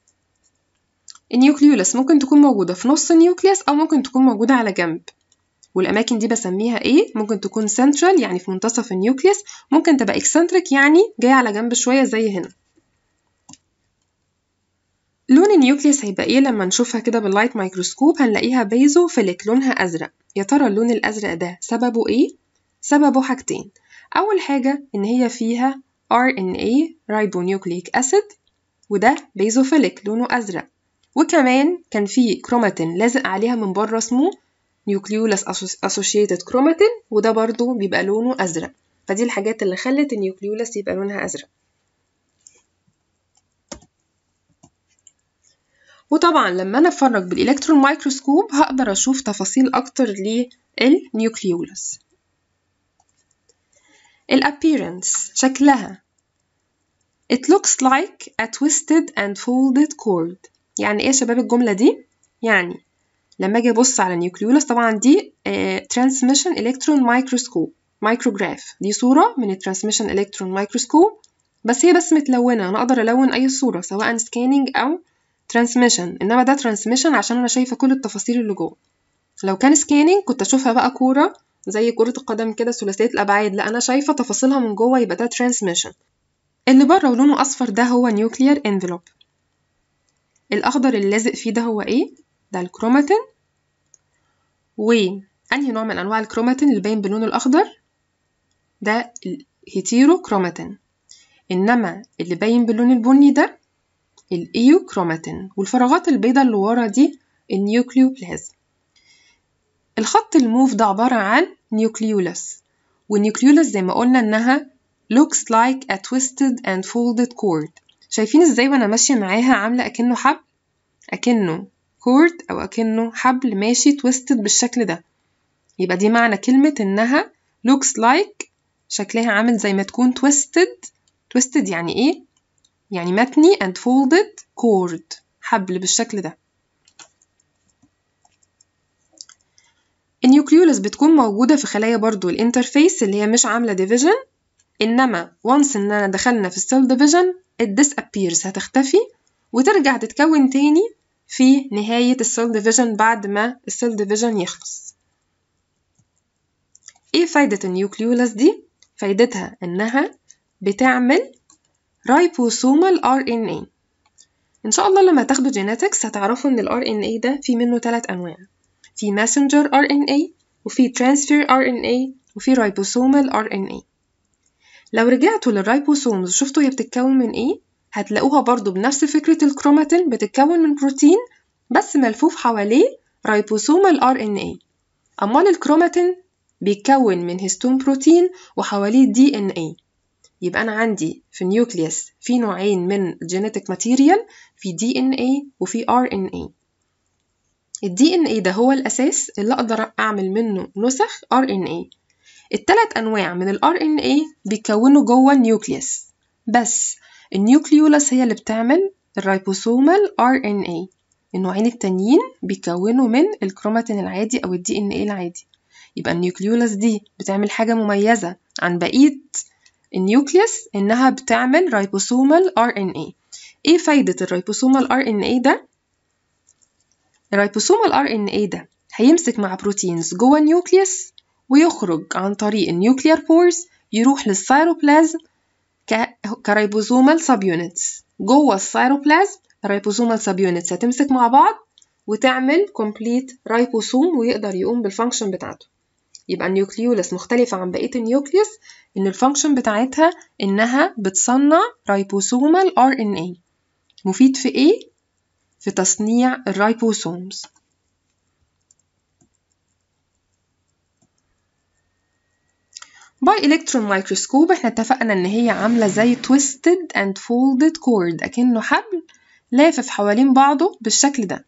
النيوكليولس ممكن تكون موجودة في نص النيوكليوس أو ممكن تكون موجودة على جنب والأماكن دي بسميها إيه ممكن تكون central يعني في منتصف النيوكليوس ممكن تبقى eccentric يعني جاية على جنب شوية زي هنا لون النيوكليوس هيبقى ايه لما نشوفها كده باللايت مايكروسكوب هنلاقيها بيزوفيليك لونها ازرق يا ترى اللون الازرق ده سببه ايه سببه حاجتين اول حاجه ان هي فيها RNA ribonucleic acid وده بيزوفيليك لونه ازرق وكمان كان في كروماتين لازق عليها من بره اسمه نيوكليولس associated كروماتين وده برضو بيبقى لونه ازرق فدي الحاجات اللي خلت النيوكليولس يبقى لونها ازرق وطبعا لما انا اتفرج بالالكترون مايكروسكوب هقدر اشوف تفاصيل اكتر للنيوكليولس الابيرنس شكلها it looks like a twisted and folded cord يعني ايه يا شباب الجملة دي يعني لما اجي ابص على النيوكليولس طبعا دي ترانسميشن الكترون مايكروسكوب مايكروجراف دي صورة من الترانسميشن الكترون مايكروسكوب بس هي بس متلونة انا اقدر الون اي صورة سواء سكاننج او ترانسميشن انما ده ترانسميشن عشان انا شايفه كل التفاصيل اللي جوه لو كان سكاننج كنت اشوفها بقى كوره زي كرة القدم كده ثلاثية الأبعاد لا أنا شايفة تفاصيلها من جوه يبقى ده ترانسميشن اللي بره ولونه أصفر ده هو نيوكليير انفلوب الأخضر اللي لازق فيه ده هو إيه؟ ده الكروماتين وأنهي نوع من أنواع الكروماتين اللي باين باللون الأخضر؟ ده الهيتيرو كروماتين إنما اللي باين باللون البني ده الإيوكروماتين والفراغات البيضاء اللي ورا دي النيوكليوبلازم الخط الموف ده عبارة عن نيوكليولس والنيوكليولس زي ما قلنا إنها looks like a twisted and folded cord شايفين ازاي وانا ماشية معاها عاملة أكنه حبل أكنه كورد أو أكنه حبل ماشي twisted بالشكل ده يبقى دي معنى كلمة إنها looks like شكلها عامل زي ما تكون twisted twisted يعني إيه؟ يعني متني and folded cord حبل بالشكل ده النيوكليولس بتكون موجودة في خلايا برضو الانترفيس اللي هي مش عاملة ديفيجن إنما once إننا دخلنا في السيل ديفيجن it disappears هتختفي وترجع تتكون تاني في نهاية السيل ديفيجن بعد ما السيل ديفيجن يخلص ايه فايدة النيوكليولس دي؟ فايدتها إنها بتعمل رايبوسومال RNA إن شاء الله لما تاخدوا جينيتكس هتعرفوا إن ال RNA ده في منه ثلاث أنواع في messenger RNA وفي transfer RNA وفي ribosomal RNA لو رجعتوا للرايبوسومز وشفتوا هي بتتكون من ايه هتلاقوها برضو بنفس فكرة الكروماتين بتتكون من بروتين بس ملفوف حواليه رايبوسومال RNA أمال الكروماتين بيتكون من هيستون بروتين وحواليه دي ان اي يبقى أنا عندي في النيوكليوس في نوعين من الجينيتك ماتيريال في دي ان اي وفي ار ان اي الدي ان اي ده هو الأساس اللي أقدر أعمل منه نسخ ار ان اي التلات أنواع من ال RNA بيكونوا جوه النيوكليوس بس النيوكليولس هي اللي بتعمل الرايبوسومال RNA النوعين التانيين بيكونوا من الكروماتين العادي أو ال DNA العادي يبقى النيوكليولس دي بتعمل حاجة مميزة عن بقية النيوكليوس إنها بتعمل رايبوسومال RNA إيه فايدة الرايبوسومال RNA ده؟ الرايبوسومال RNA ده هيمسك مع بروتينز جوه النيوكليوس ويخرج عن طريق النيوكليار بورز يروح للسيروبلازم كريبوزومال سب يونتس جوه السيروبلازم الريبوزومال سب يونتس هتمسك مع بعض وتعمل كومبليت رايبوسوم ويقدر يقوم بالفانكشن بتاعته يبقى النيوكليولس مختلفة عن بقية النيوكليوس إن الفانكشن بتاعتها إنها بتصنع رايبوسومال RNA مفيد في إيه؟ في تصنيع الرايبوسومز باي الكترون مايكروسكوب احنا اتفقنا ان هي عامله زي twisted and folded cord اكنه حبل لافف حوالين بعضه بالشكل ده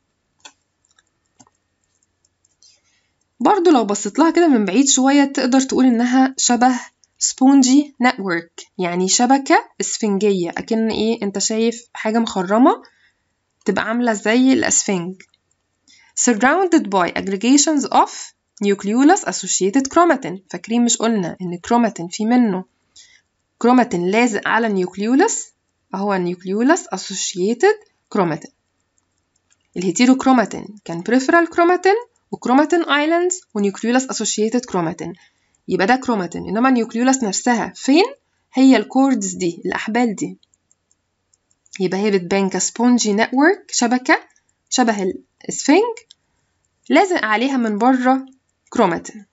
برضو لو بصيت لها كده من بعيد شوية تقدر تقول إنها شبه سبونجي نتورك يعني شبكة اسفنجية أكن إيه أنت شايف حاجة مخرمة تبقى عاملة زي الأسفنج surrounded by aggregations of nucleolus associated chromatin فاكرين مش قلنا ان الكروماتين في منه كروماتين لازق على النيوكليولس هو النيوكليولس associated chromatin الهيتيروكروماتين كان peripheral chromatin وكروماتين ايلاندز ونيوكليولاس اسوشيتد كروماتين يبقى ده كروماتين انما النيوكليولاس نفسها فين هي الكوردز دي الاحبال دي يبقى هي بتبان كسبونجي نتورك شبكه شبه الاسفنج لازق عليها من بره كروماتين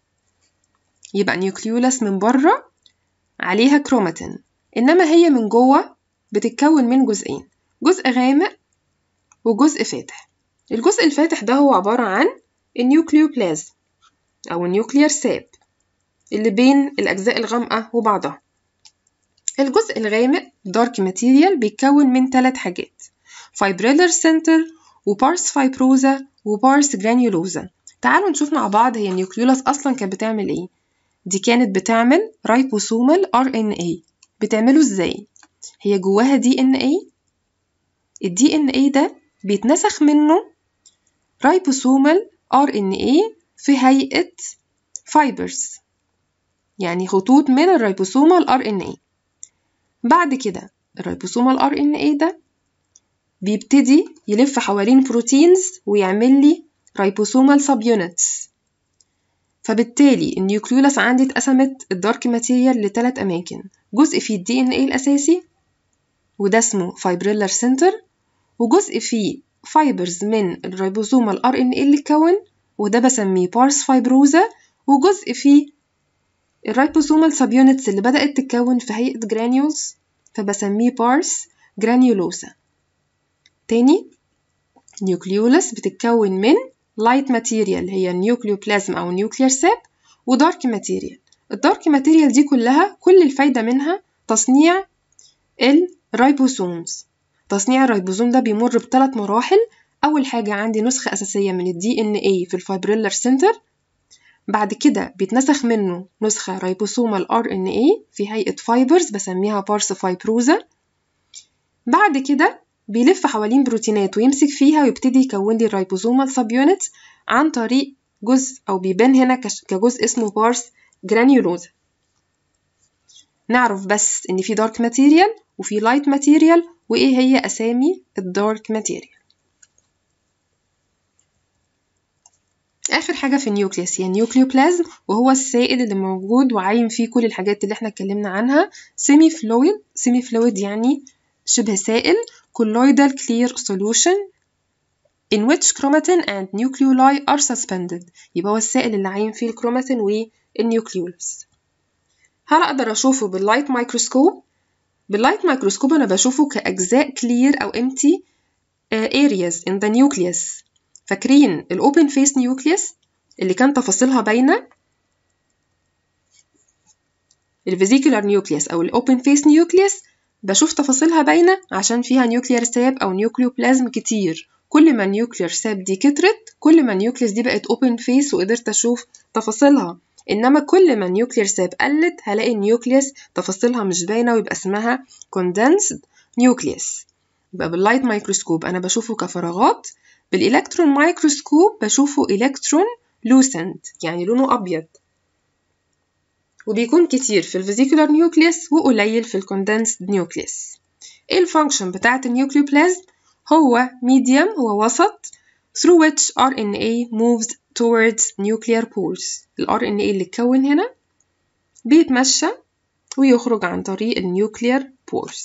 يبقى نيوكليولاس من بره عليها كروماتين انما هي من جوه بتتكون من جزئين جزء غامق وجزء فاتح الجزء الفاتح ده هو عبارة عن النيوكليوبلازم أو النيوكليير ساب اللي بين الأجزاء الغامقة وبعضها الجزء الغامق دارك ماتيريال بيتكون من ثلاث حاجات فايبريلر سنتر وبارس فايبروزا وبارس جرانيولوزا تعالوا نشوف مع بعض هي النيوكليولاس أصلا كانت بتعمل إيه دي كانت بتعمل رايبوسومال ار ان اي بتعمله ازاي هي جواها دي ان اي الدي ان اي ده بيتنسخ منه رايبوسومال ار ان اي في هيئة فايبرز يعني خطوط من الرايبوسومال ار ان اي بعد كده الرايبوسومال ار ان اي ده بيبتدي يلف حوالين بروتينز ويعمل لي رايبوسومال سب يونتس فبالتالي النيوكليولاس عندي اتقسمت الدارك ماتيريال لثلاث اماكن جزء فيه الدي ان اي الاساسي وده اسمه فايبريلر سنتر وجزء فيه فايبرز من الريبوزومال ار ان اي اللي اتكون وده بسميه بارس فايبروزا وجزء فيه الريبوزومال سب يونتس اللي بدأت تتكون في هيئة جرانيولز فبسميه بارس جرانيولوسا تاني نيوكليولاس بتتكون من لايت ماتيريال هي النيوكليوبلازم أو نيوكليير ساب ودارك ماتيريال الدارك ماتيريال دي كلها كل الفايدة منها تصنيع الرايبوسومز تصنيع الريبوزوم ده بيمر بثلاث مراحل أول حاجة عندي نسخة أساسية من الدي إن إيه في الفايبريلر سنتر بعد كده بيتنسخ منه نسخة ريبوسومال ار ان اي في هيئة فايبرز بسميها بارس فايبروزا بعد كده بيلف حوالين بروتينات ويمسك فيها ويبتدي يكون لي الريبوزومال سب يونت عن طريق جزء أو بيبان هنا كجزء اسمه بارس جرانيولوزا نعرف بس إن في دارك ماتيريال وفي لايت ماتيريال وإيه هي أسامي الدارك ماتيريال آخر حاجة في النيوكليس هي النيوكليوبلازم وهو السائل اللي موجود وعايم فيه كل الحاجات اللي احنا اتكلمنا عنها سيمي فلويد سيمي فلويد يعني شبه سائل colloidal clear solution in which chromatin and nucleoli are suspended يبقى هو السائل اللي عايم فيه الكروماتين والنيوكليولس هل أقدر أشوفه باللايت مايكروسكوب؟ باللايت مايكروسكوب أنا بشوفه كأجزاء clear أو empty areas in the nucleus فاكرين الأوبن فيس نيوكليوس اللي كان تفاصيلها باينة الفيزيكولار نيوكليوس أو الأوبن فيس نيوكليوس بشوف تفاصيلها باينة عشان فيها نيوكليير ساب أو نيوكليوبلازم كتير كل ما النيوكليير ساب دي كترت كل ما النيوكليوس دي بقت اوبن فيس وقدرت أشوف تفاصيلها إنما كل ما النيوكليير ساب قلت هلاقي النيوكليوس تفاصيلها مش باينة ويبقى اسمها condensed نيوكليوس يبقى باللايت مايكروسكوب أنا بشوفه كفراغات بالإلكترون مايكروسكوب بشوفه إلكترون لوسنت يعني لونه أبيض وبيكون كتير في الفيزيكولار نيوكليس وقليل في الكوندنسد نيوكليس ايه الفانكشن بتاعة النيوكليوبلازم هو ميديم هو وسط through which RNA moves towards nuclear pores ال RNA اللي اتكون هنا بيتمشى ويخرج عن طريق النيوكليير بورز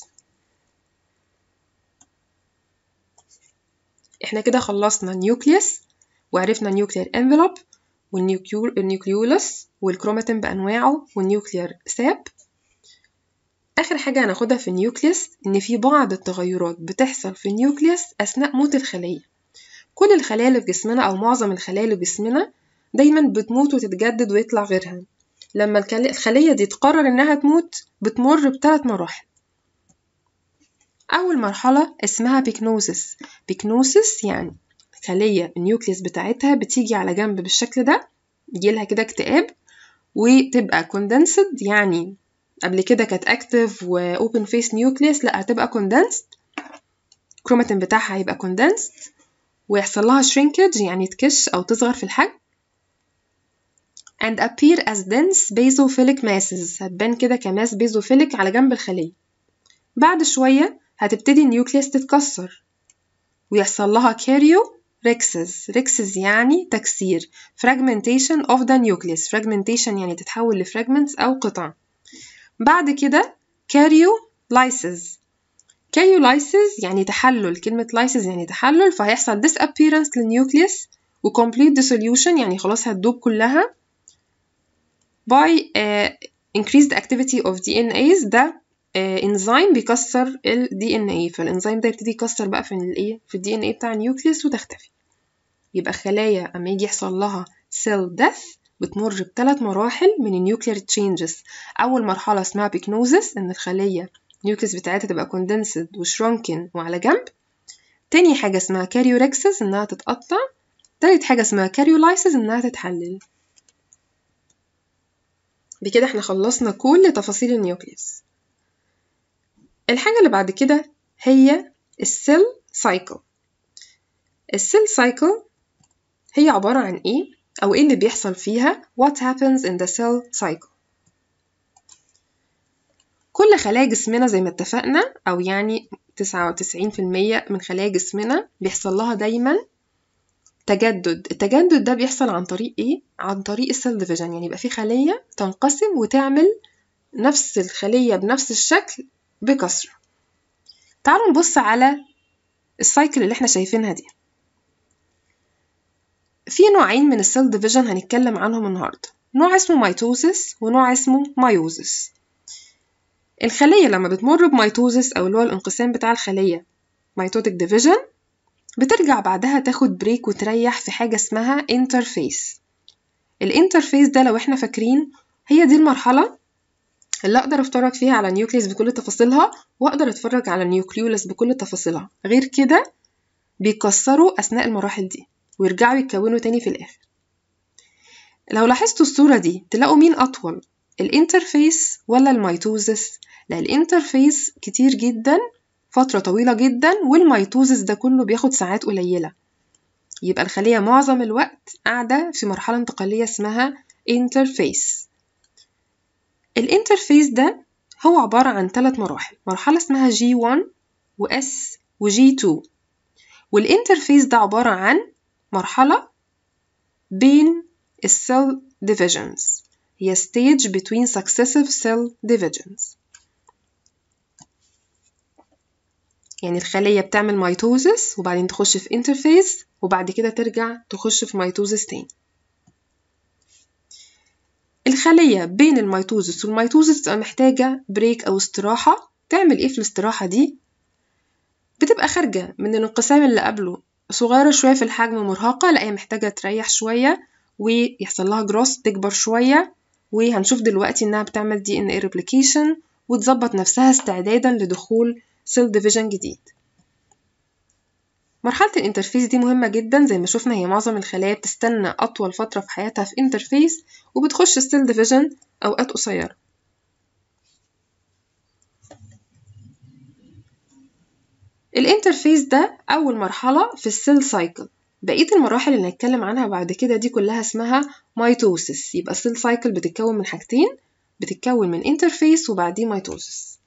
احنا كده خلصنا النيوكليوس وعرفنا النيوكليير انفلوب والنيوكليولس والكروماتين بأنواعه والنيوكليير ساب آخر حاجة هناخدها في النيوكليس إن في بعض التغيرات بتحصل في النيوكليس أثناء موت الخلية كل الخلايا اللي في جسمنا أو معظم الخلايا اللي في جسمنا دايما بتموت وتتجدد ويطلع غيرها لما الخلية دي تقرر إنها تموت بتمر بثلاث مراحل أول مرحلة اسمها بيكنوسيس بيكنوسيس يعني خلية النيوكليس بتاعتها بتيجي على جنب بالشكل ده يجيلها كده اكتئاب وتبقى كوندنسد يعني قبل كده كانت اكتف واوبن فيس نيوكليس لا هتبقى كوندنسد الكروماتين بتاعها هيبقى كوندنسد ويحصل لها shrinkage يعني تكش أو تصغر في الحجم and appear as dense basophilic masses هتبان كده كماس بيزوفيليك على جنب الخلية بعد شوية هتبتدي النيوكليس تتكسر ويحصل لها كاريو rexes rexes يعني تكسير fragmentation of the nucleus fragmentation يعني تتحول لفراجمنتس أو قطع بعد كده karyolysis karyolysis يعني تحلل كلمة lysis يعني تحلل فهيحصل disappearance للنيوكليوس و complete dissolution يعني خلاص هتدوب كلها by uh, increased activity of DNAs ده انزيم بيكسر ال DNA فالانزيم ده يبتدي يكسر بقى في الايه في الدي ان ايه بتاع النيوكليوس وتختفي يبقى الخلايا اما يجي يحصل لها سيل ديث بتمر بثلاث مراحل من النيوكلير تشينجز اول مرحله اسمها بيكنوزس ان الخليه النيوكليس بتاعتها تبقى كوندنسد وشرونكن وعلى جنب تاني حاجه اسمها كاريوركسس انها تتقطع تالت حاجه اسمها كاريولايسيس انها تتحلل بكده احنا خلصنا كل تفاصيل النيوكليس الحاجة اللي بعد كده هي السيل سايكل السيل سايكل هي عبارة عن ايه أو ايه اللي بيحصل فيها what happens in the cell cycle كل خلايا جسمنا زي ما اتفقنا أو يعني تسعة وتسعين في المية من خلايا جسمنا بيحصل لها دايما تجدد التجدد ده بيحصل عن طريق ايه عن طريق السيل ديفيجن يعني يبقى في خلية تنقسم وتعمل نفس الخلية بنفس الشكل بكثرة تعالوا نبص على السايكل اللي احنا شايفينها دي في نوعين من السيل ديفيجن هنتكلم عنهم النهاردة نوع اسمه ميتوزس ونوع اسمه مايوزس الخلية لما بتمر بميتوزس أو اللي هو الانقسام بتاع الخلية ميتوتك ديفيجن بترجع بعدها تاخد بريك وتريح في حاجة اسمها انترفيس الانترفيس ده لو احنا فاكرين هي دي المرحلة اللي اقدر اتفرج فيها على النيوكليس بكل تفاصيلها واقدر اتفرج على النيوكليولس بكل تفاصيلها غير كده بيكسروا اثناء المراحل دي ويرجعوا يتكونوا تاني في الاخر لو لاحظتوا الصورة دي تلاقوا مين اطول الانترفيس ولا الميتوزس لا الانترفيس كتير جدا فترة طويلة جدا والميتوزس ده كله بياخد ساعات قليلة يبقى الخلية معظم الوقت قاعدة في مرحلة انتقالية اسمها انترفيس الانترفيس ده هو عبارة عن ثلاث مراحل مرحلة اسمها G1 و S و G2 والانترفيس ده عبارة عن مرحلة بين السيل divisions هي stage between successive cell divisions يعني الخلية بتعمل ميتوزس وبعدين تخش في انترفيس وبعد كده ترجع تخش في ميتوزس تاني الخلية بين الميتوزس والميتوزس بتبقى محتاجة بريك أو استراحة تعمل إيه في الاستراحة دي؟ بتبقى خارجة من الانقسام اللي قبله صغيرة شوية في الحجم مرهقة لا هي محتاجة تريح شوية ويحصل لها جروس تكبر شوية وهنشوف دلوقتي إنها بتعمل دي إن اي ريبليكيشن وتظبط نفسها استعدادا لدخول سيل ديفيجن جديد مرحلة الانترفيس دي مهمة جدا زي ما شفنا هي معظم الخلايا بتستنى أطول فترة في حياتها في انترفيس وبتخش السيل ديفيجن أوقات قصيرة الانترفيس ده أول مرحلة في السيل سايكل بقية المراحل اللي هنتكلم عنها بعد كده دي كلها اسمها ميتوسيس يبقى السيل سايكل بتتكون من حاجتين بتتكون من انترفيس وبعديه ميتوسيس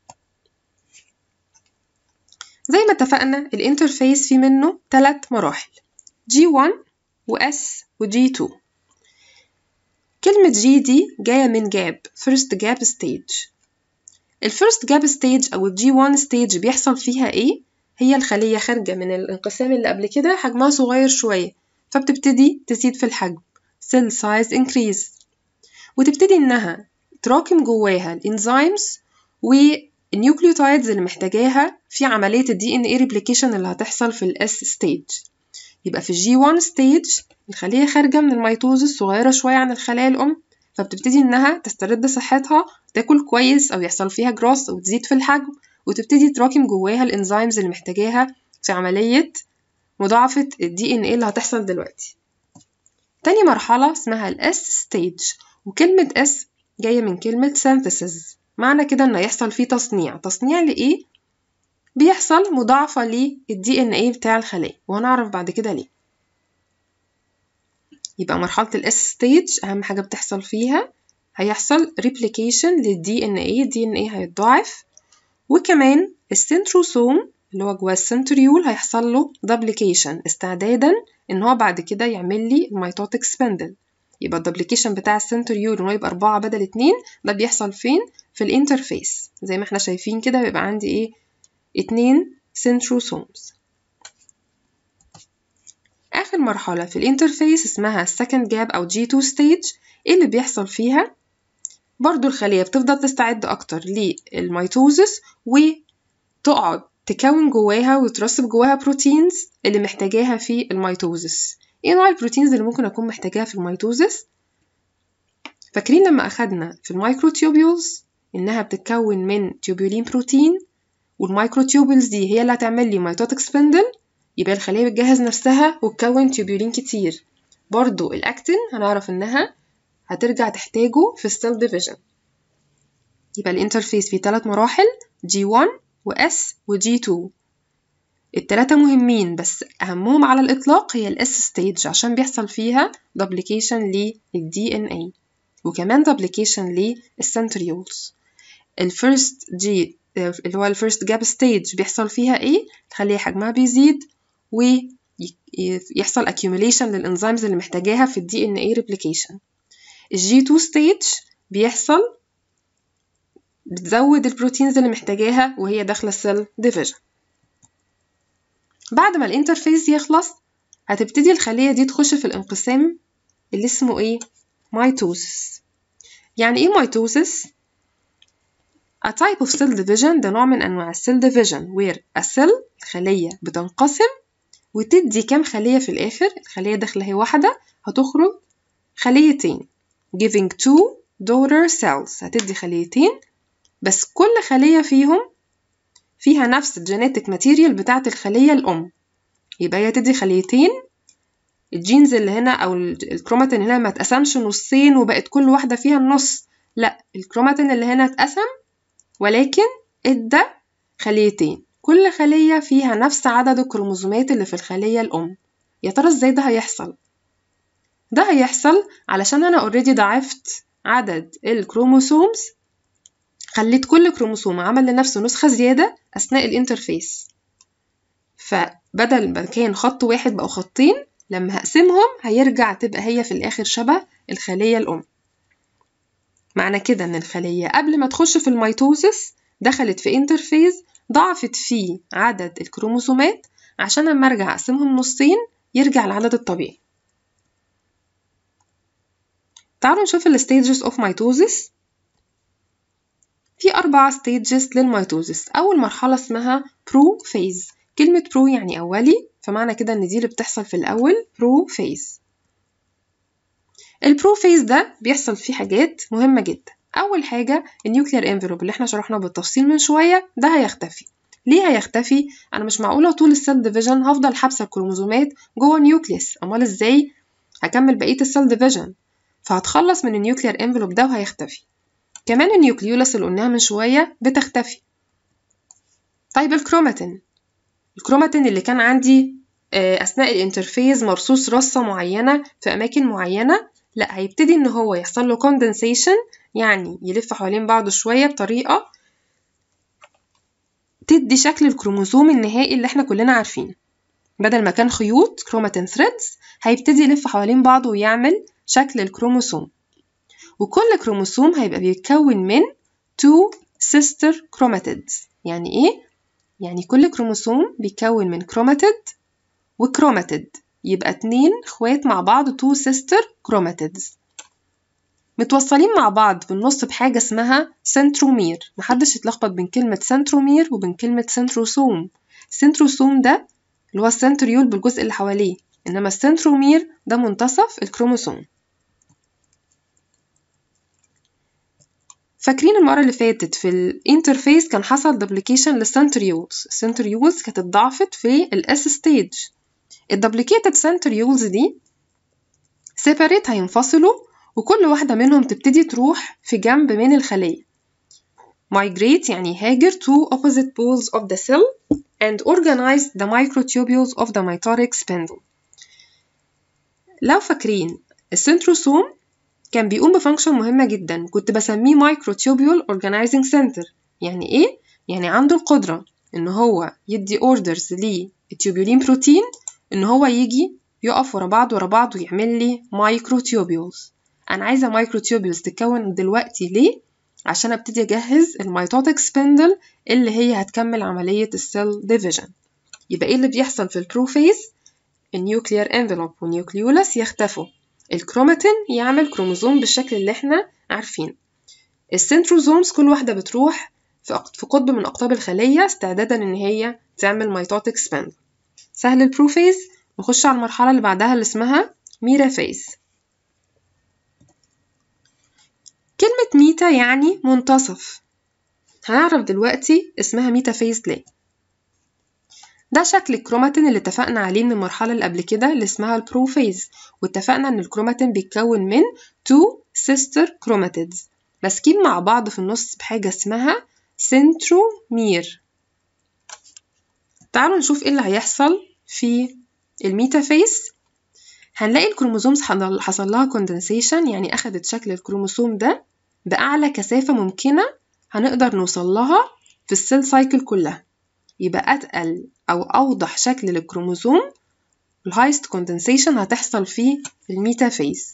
زي ما اتفقنا الانترفيس في منه ثلاث مراحل G1 و S و G2 كلمة G دي جاية من جاب first gap stage الفيرست جاب stage أو ال G1 stage بيحصل فيها إيه؟ هي الخلية خارجة من الانقسام اللي قبل كده حجمها صغير شوية فبتبتدي تزيد في الحجم cell size increase وتبتدي إنها تراكم جواها الانزيمز و النيوكليوتايدز اللي محتاجاها في عملية ال DNA replication اللي هتحصل في ال S stage يبقى في ال G1 stage الخلية خارجة من الميتوزس صغيرة شوية عن الخلايا الأم فبتبتدي إنها تسترد صحتها تاكل كويس أو يحصل فيها جروس أو تزيد في الحجم وتبتدي تراكم جواها الإنزيمز اللي محتاجاها في عملية مضاعفة ال DNA اللي هتحصل دلوقتي تاني مرحلة اسمها ال S stage وكلمة S جاية من كلمة synthesis معنى كده إن هيحصل فيه تصنيع تصنيع لإيه؟ بيحصل مضاعفة للدي ان ايه بتاع الخلية وهنعرف بعد كده ليه يبقى مرحلة الاس ستيج أهم حاجة بتحصل فيها هيحصل ريبليكيشن للدي ان ايه الدي ان ايه هيتضاعف وكمان السنتروسوم اللي هو جوه السنتريول هيحصل له دوبليكيشن استعدادا ان هو بعد كده يعمل لي الميتوتيك سبندل يبقى الدوبليكيشن بتاع السنتريول ان هو يبقى أربعة بدل اتنين ده بيحصل فين في الانترفيس زي ما احنا شايفين كده بيبقى عندي ايه اتنين سنتروسومز آخر مرحلة في الانترفيس اسمها second gap أو G2 stage ايه اللي بيحصل فيها برضو الخلية بتفضل تستعد أكتر للميتوزس وتقعد تكون جواها وترسب جواها بروتينز اللي محتاجاها في الميتوزس ايه نوع البروتينز اللي ممكن أكون محتاجاها في الميتوزس فاكرين لما أخدنا في المايكروتيوبيولز إنها بتتكون من تيوبولين بروتين والمايكروتيوبيولز دي هي اللي هتعمل لي ميتوتيك سبندل يبقى الخلية بتجهز نفسها وتكون تيوبولين كتير برضو الأكتين هنعرف إنها هترجع تحتاجه في السيل ديفيجن يبقى الانترفيس فيه ثلاث مراحل G1 و S و G2 التلاتة مهمين بس أهمهم على الإطلاق هي ال S stage عشان بيحصل فيها duplication لل DNA وكمان duplication للسنتريولز الفيرست G اللي هو الفيرست جاب ستيج بيحصل فيها ايه تخلي حجمها بيزيد ويحصل accumulation للانزيمز اللي محتاجاها في الدي ان اي replication الجي 2 ستيج بيحصل بتزود البروتينز اللي محتاجاها وهي داخلة السيل ديفيجن بعد ما الانترفيس يخلص هتبتدي الخلية دي تخش في الانقسام اللي اسمه ايه ميتوسس يعني ايه ميتوسس A type of cell division ده نوع من أنواع السيل division where a cell الخلية بتنقسم وتدي كام خلية في الآخر الخلية داخلة هي واحدة هتخرج خليتين giving two daughter cells هتدي خليتين بس كل خلية فيهم فيها نفس الجينيتك ماتيريال بتاعة الخلية الأم يبقى هي تدي خليتين الجينز اللي هنا أو الكروماتين هنا ما اتقسمش نصين وبقت كل واحدة فيها النص لا الكروماتين اللي هنا اتقسم ولكن ادى خليتين كل خلية فيها نفس عدد الكروموزومات اللي في الخلية الأم يا ترى ازاي ده هيحصل؟ ده هيحصل علشان أنا اوريدي ضاعفت عدد الكروموسومز خليت كل كروموسوم عمل لنفسه نسخة زيادة أثناء الانترفيس فبدل ما كان خط واحد بقوا خطين لما هقسمهم هيرجع تبقى هي في الآخر شبه الخلية الأم معنى كده إن الخلية قبل ما تخش في الميتوزس دخلت في انترفيز ضعفت فيه عدد الكروموسومات عشان لما أرجع أقسمهم نصين يرجع العدد الطبيعي تعالوا نشوف الستيجز اوف ميتوزس في أربع ستيجز للميتوزس أول مرحلة اسمها برو فيز كلمة برو يعني أولي فمعنى كده إن دي اللي بتحصل في الأول برو فيز البرو فيز ده بيحصل فيه حاجات مهمة جدا أول حاجة النيوكلير انفلوب اللي احنا شرحناه بالتفصيل من شوية ده هيختفي ليه هيختفي؟ أنا مش معقولة طول السيل ديفيجن هفضل حابسة الكروموزومات جوه النيوكليس أمال إزاي هكمل بقية السيل ديفيجن فهتخلص من النيوكلير انفلوب ده وهيختفي كمان النيوكليولاس اللي قلناها من شوية بتختفي طيب الكروماتين الكروماتين اللي كان عندي أثناء الانترفيز مرصوص رصة معينة في أماكن معينة لا هيبتدي إن هو يحصل له كوندنسيشن يعني يلف حوالين بعضه شوية بطريقة تدي شكل الكروموزوم النهائي اللي احنا كلنا عارفينه بدل ما كان خيوط كروماتين ثريدز هيبتدي يلف حوالين بعضه ويعمل شكل الكروموسوم وكل كروموسوم هيبقى بيتكون من two sister chromatids يعني ايه؟ يعني كل كروموسوم بيتكون من كروماتيد وكروماتيد يبقى اتنين اخوات مع بعض two sister chromatids متوصلين مع بعض بالنص بحاجة اسمها سنترومير محدش يتلخبط بين كلمة سنترومير وبين كلمة سنتروسوم السنتروسوم ده اللي هو السنتريول بالجزء اللي حواليه إنما السنترومير ده منتصف الكروموسوم فاكرين المرة اللي فاتت في الانترفيس كان حصل دوبليكيشن للسنتريولز السنتريولز كانت اتضاعفت في الاس ستيج الدوبليكيتد سنتريولز دي سيبريت هينفصلوا وكل واحدة منهم تبتدي تروح في جنب من الخلية migrate يعني هاجر to opposite poles of the cell and organize the microtubules of the mitotic spindle لو فاكرين السنتروسوم كان بيقوم بفانكشن مهمة جدا كنت بسميه microtubule organizing center يعني ايه؟ يعني عنده القدرة إن هو يدي اوردرز للتيوبولين بروتين إن هو يجي يقف ورا بعض ورا بعض ويعمل لي مايكروتيوبيولز أنا عايزة مايكروتيوبيولز تتكون دلوقتي ليه؟ عشان ابتدي اجهز الميتوتك سبندل اللي هي هتكمل عملية السيل ديفيجن يبقى ايه اللي بيحصل في البروفيز النيوكليير انفلوب والنيوكليولاس يختفوا الكروماتين يعمل كروموزوم بالشكل اللي احنا عارفين السنتروزومز كل واحدة بتروح في قطب من أقطاب الخلية استعدادا إن هي تعمل ميتوتك سبندل سهل البروفيز نخش على المرحلة اللي بعدها اللي اسمها ميرافيز كلمة ميتا يعني منتصف هنعرف دلوقتي اسمها ميتا فيز ليه ده شكل الكروماتين اللي اتفقنا عليه من المرحلة اللي قبل كده اللي اسمها البروفيز واتفقنا ان الكروماتين بيتكون من تو sister chromatids ماسكين مع بعض في النص بحاجة اسمها سنترومير تعالوا نشوف ايه اللي هيحصل في الميتافيز هنلاقي الكروموزومز حصل لها كوندنسيشن يعني أخدت شكل الكروموسوم ده بأعلى كثافة ممكنة هنقدر نوصل لها في السيل سايكل كلها يبقى أتقل أو أوضح شكل للكروموسوم الهايست كوندنسيشن هتحصل في الميتافيز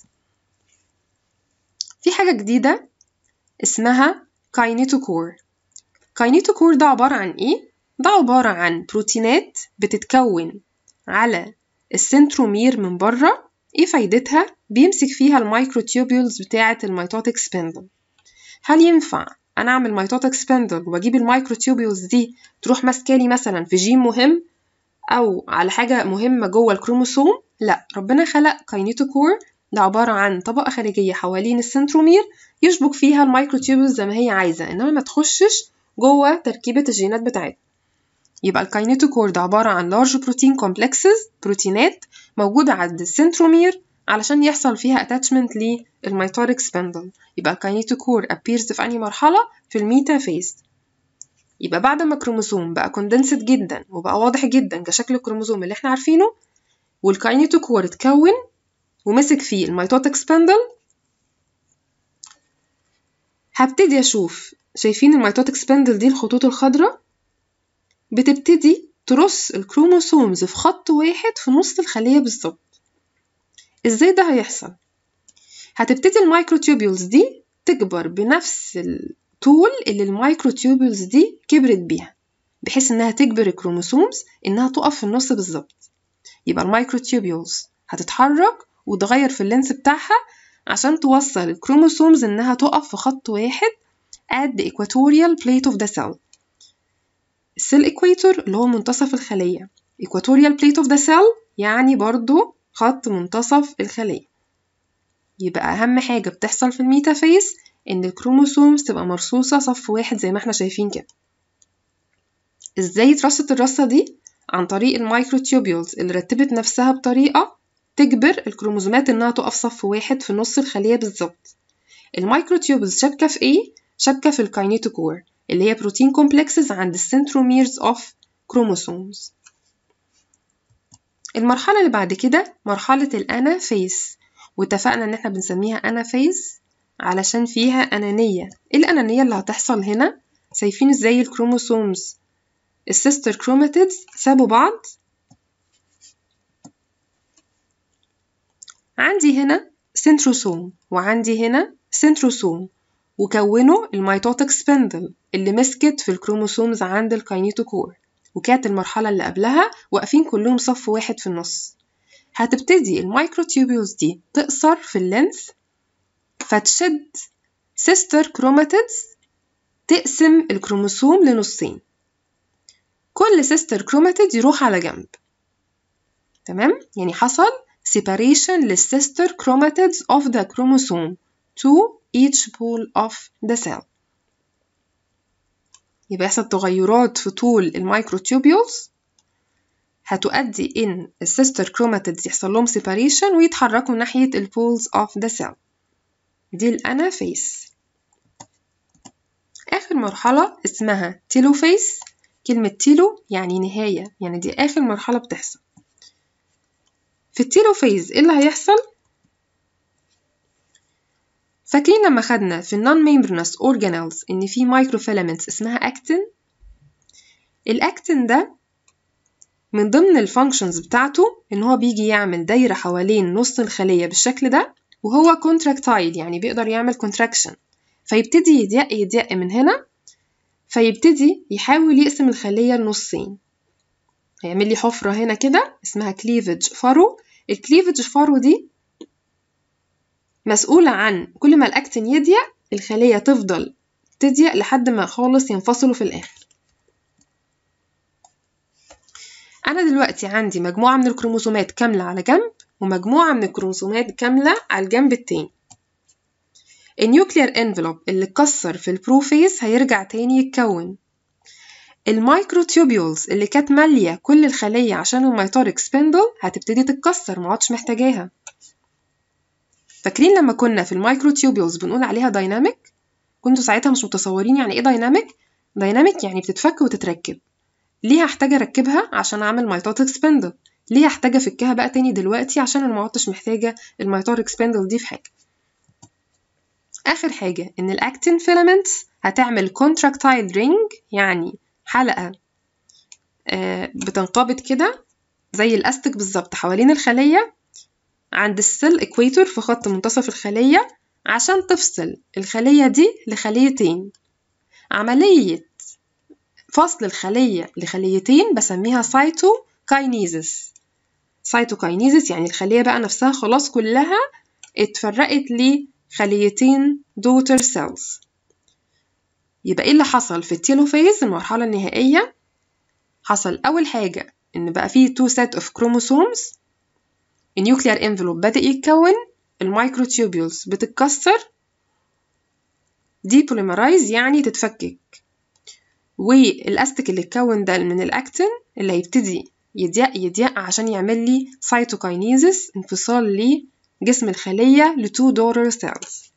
في حاجة جديدة اسمها كاينيتوكور كاينيتوكور ده عبارة عن إيه؟ ده عبارة عن بروتينات بتتكون على السنترومير من بره ايه فايدتها بيمسك فيها المايكروتيوبيولز بتاعة الميتوتك سبندل هل ينفع انا اعمل ميتوتك سبندل واجيب المايكروتيوبيولز دي تروح ماسكالي مثلا في جين مهم او على حاجة مهمة جوه الكروموسوم لا ربنا خلق كاينيتوكور ده عبارة عن طبقة خارجية حوالين السنترومير يشبك فيها المايكروتيوبيولز زي ما هي عايزة انما ما تخشش جوه تركيبة الجينات بتاعتها يبقى الكاينيتوكور ده عبارة عن large protein complexes بروتينات موجودة عند السنترومير علشان يحصل فيها attachment للميتوريك سبندل يبقى الكاينيتوكور appears في أنهي مرحلة في الميتا فيز يبقى بعد ما الكروموسوم بقى كوندنسد جدا وبقى واضح جدا كشكل الكروموسوم اللي احنا عارفينه والكاينيتوكور اتكون ومسك فيه الميتوتك سبندل هبتدي اشوف شايفين الميتوتك سبندل دي الخطوط الخضراء بتبتدي ترص الكروموسومز في خط واحد في نص الخلية بالظبط ازاي ده هيحصل هتبتدي المايكروتيوبيولز دي تكبر بنفس الطول اللي المايكروتيوبيولز دي كبرت بيها بحيث انها تجبر الكروموسومز انها تقف في النص بالظبط يبقى المايكروتيوبيولز هتتحرك وتغير في اللينس بتاعها عشان توصل الكروموسومز انها تقف في خط واحد at the equatorial plate of the cell السيل equator اللي هو منتصف الخلية equatorial plate of the cell يعني برضو خط منتصف الخلية يبقى أهم حاجة بتحصل في الميتافيز إن الكروموسومز تبقى مرصوصة صف واحد زي ما احنا شايفين كده ازاي اترصت الرصة دي؟ عن طريق المايكروتيوبيولز اللي رتبت نفسها بطريقة تجبر الكروموزومات إنها تقف صف واحد في نص الخلية بالظبط المايكروتيوبيولز شابكة في إيه؟ شابكة في الكاينيتوكور اللي هي بروتين كومبلكسز عند السنتروميرز اوف كروموسومز المرحلة اللي بعد كده مرحلة الأنا فيس واتفقنا إن احنا بنسميها أنا فيس علشان فيها أنانية إيه الأنانية اللي هتحصل هنا؟ شايفين ازاي الكروموسومز السيستر كروماتيدز سابوا بعض عندي هنا سنتروسوم وعندي هنا سنتروسوم وكونوا الميتوتك سبندل اللي مسكت في الكروموسومز عند الكاينيتوكور وكانت المرحلة اللي قبلها واقفين كلهم صف واحد في النص هتبتدي المايكروتيوبيولز دي تقصر في اللينث فتشد سيستر كروماتيدز تقسم الكروموسوم لنصين كل سيستر كروماتيد يروح على جنب تمام يعني حصل separation للسيستر chromatids of the chromosome to each pole of the cell يبقى يحصل تغيرات في طول المايكروتيوبيولز هتؤدي إن السيستر كروماتيدز يحصل لهم separation ويتحركوا ناحية البولز of the cell دي الأنافيس آخر مرحلة اسمها تيلوفيس كلمة تيلو يعني نهاية يعني دي آخر مرحلة بتحصل في التيلوفيز إيه اللي هيحصل؟ فاكرين لما خدنا في النون membranous organelles إن في microfilaments اسمها أكتين الأكتين ده من ضمن الفانكشنز بتاعته إن هو بيجي يعمل دايرة حوالين نص الخلية بالشكل ده وهو كونتراكتايل يعني بيقدر يعمل كونتراكشن فيبتدي يضيق يضيق من هنا فيبتدي يحاول يقسم الخلية لنصين هيعمل لي حفرة هنا كده اسمها كليفج فارو الكليفج فارو دي مسؤولة عن كل ما الأكتين يضيق الخلية تفضل تضيق لحد ما خالص ينفصلوا في الآخر أنا دلوقتي عندي مجموعة من الكروموسومات كاملة على جنب ومجموعة من الكروموسومات كاملة على الجنب التاني النيوكلير انفلوب اللي اتكسر في البروفيز هيرجع تاني يتكون المايكروتيوبيولز اللي كانت مالية كل الخلية عشان الميتوريك سبندل هتبتدي تتكسر معادش محتاجاها فاكرين لما كنا في المايكروتيوبيولز بنقول عليها دايناميك كنتوا ساعتها مش متصورين يعني ايه دايناميك دايناميك يعني بتتفك وتتركب ليه هحتاج اركبها عشان اعمل ميتوتيك سبندل ليه هحتاج افكها بقى تاني دلوقتي عشان انا معدتش محتاجه الميتوريك سبندل دي في حاجه اخر حاجه ان الاكتين فيلامنتس هتعمل كونتراكتايل رينج يعني حلقه آه بتنقبض كده زي الاستك بالظبط حوالين الخليه عند السيل اكويتور في خط منتصف الخليه عشان تفصل الخليه دي لخليتين عمليه فصل الخليه لخليتين بسميها سايتوكاينيزس سايتوكاينيزس يعني الخليه بقى نفسها خلاص كلها اتفرقت لخليتين دوتر سيلز يبقى ايه اللي حصل في التيلوفيز المرحله النهائيه حصل اول حاجه ان بقى فيه تو سيت اوف كروموسومز النيوكلير انفلوب بدأ يتكون المايكروتيوبيولز بتتكسر دي بوليمرايز يعني تتفكك والاستك اللي اتكون ده من الاكتين اللي هيبتدي يضيق يضيق عشان يعمل لي سايتوكاينيزس انفصال لجسم الخلية لتو دورر سيلز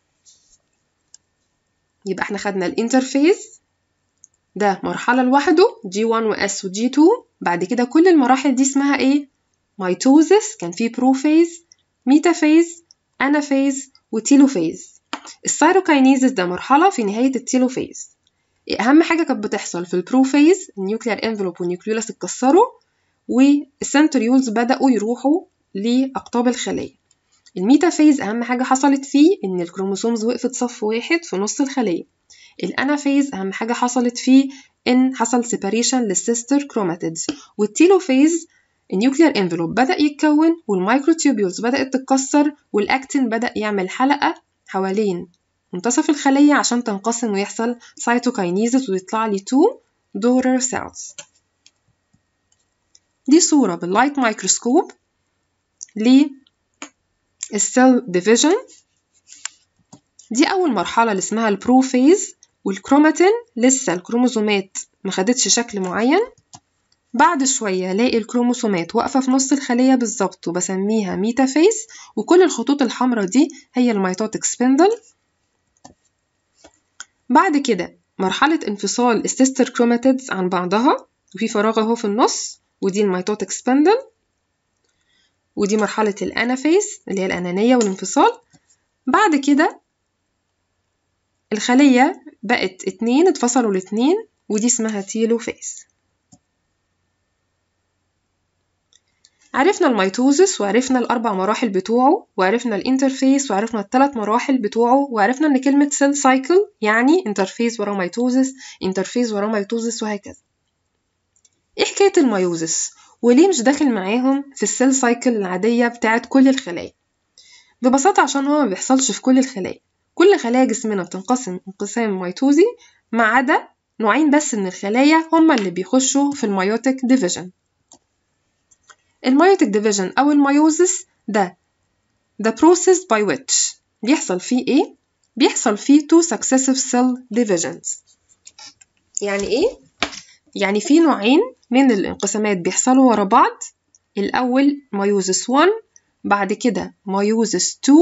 يبقى احنا خدنا الانترفيز ده مرحلة لوحده جي 1 و S و جي 2 بعد كده كل المراحل دي اسمها ايه؟ ميتوزس كان في بروفيز ميتافيز انافيز وتيلوفيز السيروكاينيزس ده مرحلة في نهاية التيلوفيز أهم حاجة كانت بتحصل في البروفيز النيوكلير انفلوب والنيوكليولاس اتكسروا والسنتريولز بدأوا يروحوا لأقطاب الخلية الميتافيز أهم حاجة حصلت فيه إن الكروموسومز وقفت صف واحد في نص الخلية الأنافيز أهم حاجة حصلت فيه إن حصل سيباريشن للسيستر كروماتيدز والتيلوفيز النيوكلير انفلوب بدأ يتكون والمايكروتيوبيولز بدأت تتكسر والأكتين بدأ يعمل حلقة حوالين منتصف الخلية عشان تنقسم ويحصل سايتوكاينيزس ويطلع لي تو دورر سيلز دي صورة باللايت مايكروسكوب للسيل ديفيجن دي أول مرحلة اللي اسمها البروفيز والكروماتين لسه الكروموزومات مخدتش شكل معين بعد شوية الاقي الكروموسومات واقفة في نص الخلية بالظبط وبسميها ميتافيز وكل الخطوط الحمراء دي هي الميتوتيك سبندل بعد كده مرحلة انفصال السيستر كروماتيدز عن بعضها وفي فراغ اهو في النص ودي الميتوتيك سبندل ودي مرحلة الأنافيز اللي هي الأنانية والانفصال بعد كده الخلية بقت اتنين اتفصلوا لاتنين ودي اسمها تيلوفيز عرفنا الميتوزس وعرفنا الأربع مراحل بتوعه وعرفنا الانترفيس وعرفنا الثلاث مراحل بتوعه وعرفنا إن كلمة سيل سايكل يعني انترفيس ورا ميتوزس انترفيس ورا ميتوزس وهكذا إيه حكاية الميوزس وليه مش داخل معاهم في السيل سايكل العادية بتاعت كل الخلايا ببساطة عشان هو ما بيحصلش في كل الخلايا كل خلايا جسمنا بتنقسم انقسام ميتوزي ما عدا نوعين بس من الخلايا هما اللي بيخشوا في الميوتيك ديفيجن الميوتيك ديفيجن أو الميوزس ده the process by which بيحصل فيه إيه؟ بيحصل فيه two successive cell divisions يعني إيه؟ يعني في نوعين من الانقسامات بيحصلوا ورا بعض الأول ميوزس 1 بعد كده ميوزس 2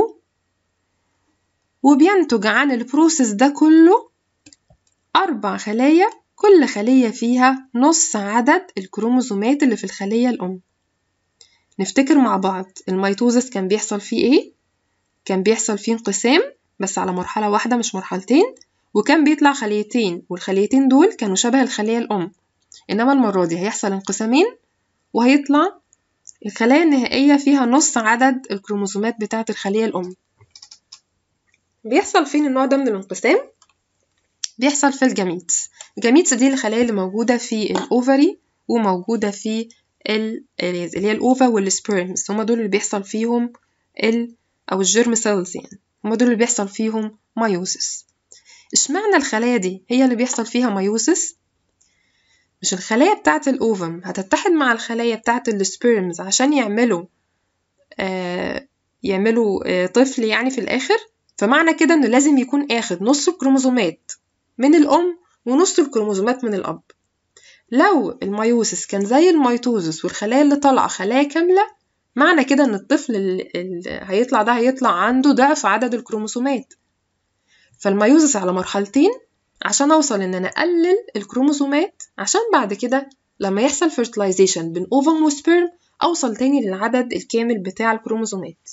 وبينتج عن البروسيس ده كله أربع خلايا كل خلية فيها نص عدد الكروموزومات اللي في الخلية الأم نفتكر مع بعض الميتوزس كان بيحصل فيه ايه كان بيحصل فيه انقسام بس على مرحلة واحدة مش مرحلتين وكان بيطلع خليتين والخليتين دول كانوا شبه الخلية الأم إنما المرة دي هيحصل انقسامين وهيطلع الخلايا النهائية فيها نص عدد الكروموسومات بتاعة الخلية الأم بيحصل فين النوع ده من الانقسام؟ بيحصل في الجاميتس الجاميتس دي الخلايا اللي موجودة في الأوفري وموجودة في ال- اللي هي الأوفا والسبيرمز هما دول اللي بيحصل فيهم ال أو الجيرم سيلز يعني هما دول اللي بيحصل فيهم مايوسيس اشمعنى الخلايا دي هي اللي بيحصل فيها مايوسيس مش الخلايا بتاعة الأوفم هتتحد مع الخلايا بتاعة السبيرمز عشان يعملوا آه يعملوا آه طفل يعني في الآخر فمعنى كده إنه لازم يكون آخد نص الكروموزومات من الأم ونص الكروموزومات من الأب لو الميوسيس كان زي الميتوزس والخلايا اللي طالعة خلايا كاملة معنى كده إن الطفل اللي هيطلع ده هيطلع عنده ضعف عدد الكروموسومات فالميوزس على مرحلتين عشان أوصل إن أنا أقلل الكروموسومات عشان بعد كده لما يحصل fertilization بين ovum وسبيرم أوصل تاني للعدد الكامل بتاع الكروموسومات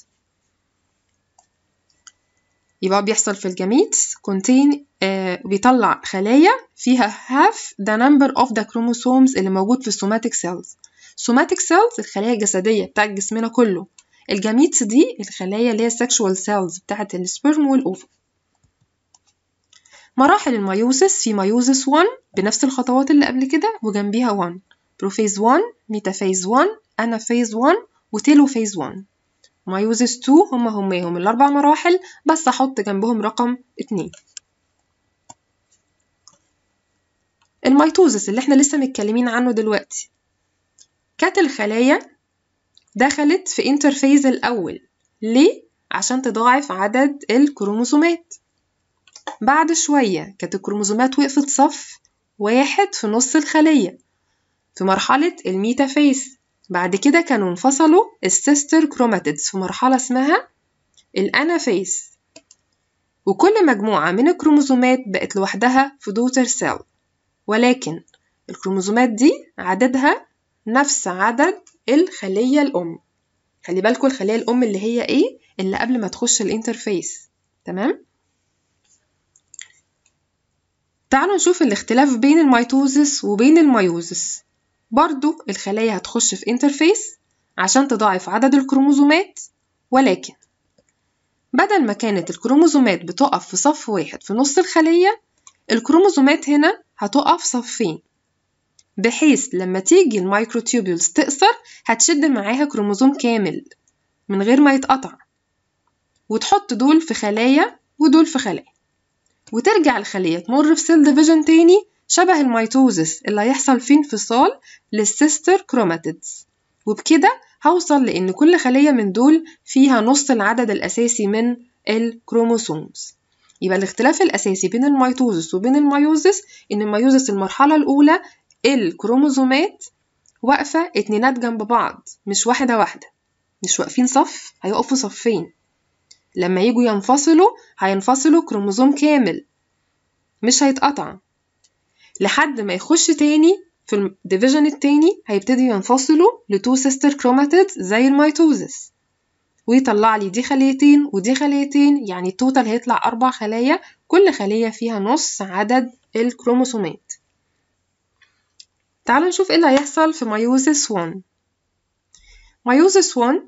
يبقى بيحصل في الجاميتس contain آه بيطلع خلايا فيها half the number of the chromosomes اللي موجود في السوماتيك cells somatic cells الخلايا الجسدية بتاعت جسمنا كله الجاميتس دي الخلايا اللي هي sexual cells بتاعت السبرم والأوفم مراحل الميوسيس في ميوسيس 1 بنفس الخطوات اللي قبل كده وجنبيها 1 بروفيز 1 ميتافيز 1 انافيز 1 وتيلوفيز 1 ميوزيس 2 هما هماهم الأربع مراحل بس أحط جنبهم رقم 2 الميتوزس اللي احنا لسه متكلمين عنه دلوقتي كانت الخلايا دخلت في انترفيز الأول ليه؟ عشان تضاعف عدد الكروموسومات بعد شوية كانت الكروموسومات وقفت صف واحد في نص الخلية في مرحلة الميتافيز بعد كده كانوا انفصلوا السيستر كروماتيدز في مرحلة اسمها الأنافيز وكل مجموعة من الكروموسومات بقت لوحدها في دوتر سيل ولكن الكروموسومات دي عددها نفس عدد الخلية الأم خلي بالكم الخلية الأم اللي هي إيه اللي قبل ما تخش الانترفيس تمام تعالوا نشوف الاختلاف بين الميتوزس وبين الميوزس برضو الخلايا هتخش في انترفيس عشان تضاعف عدد الكروموزومات ولكن بدل ما كانت الكروموزومات بتقف في صف واحد في نص الخلية الكروموزومات هنا هتقف صفين بحيث لما تيجي المايكروتيوبولز تقصر هتشد معاها كروموزوم كامل من غير ما يتقطع وتحط دول في خلايا ودول في خلايا وترجع الخلية تمر في سيل ديفيجن تاني شبه الميتوزس اللي هيحصل فيه انفصال للسيستر كروماتيدز وبكده هوصل لأن كل خلية من دول فيها نص العدد الأساسي من الكروموسومز يبقى الاختلاف الأساسي بين الميتوزس وبين الميوزس إن الميوزس المرحلة الأولى الكروموزومات واقفة اتنينات جنب بعض مش واحدة واحدة مش واقفين صف هيقفوا صفين لما يجوا ينفصلوا هينفصلوا كروموزوم كامل مش هيتقطع لحد ما يخش تاني في الديفيجن التاني هيبتدي ينفصلوا لتو سيستر كروماتيدز زي الميتوزس ويطلع لي دي خليتين ودي خليتين يعني التوتال هيطلع أربع خلايا كل خلية فيها نص عدد الكروموسومات تعالوا نشوف ايه اللي هيحصل في ميوزس 1 ميوزس 1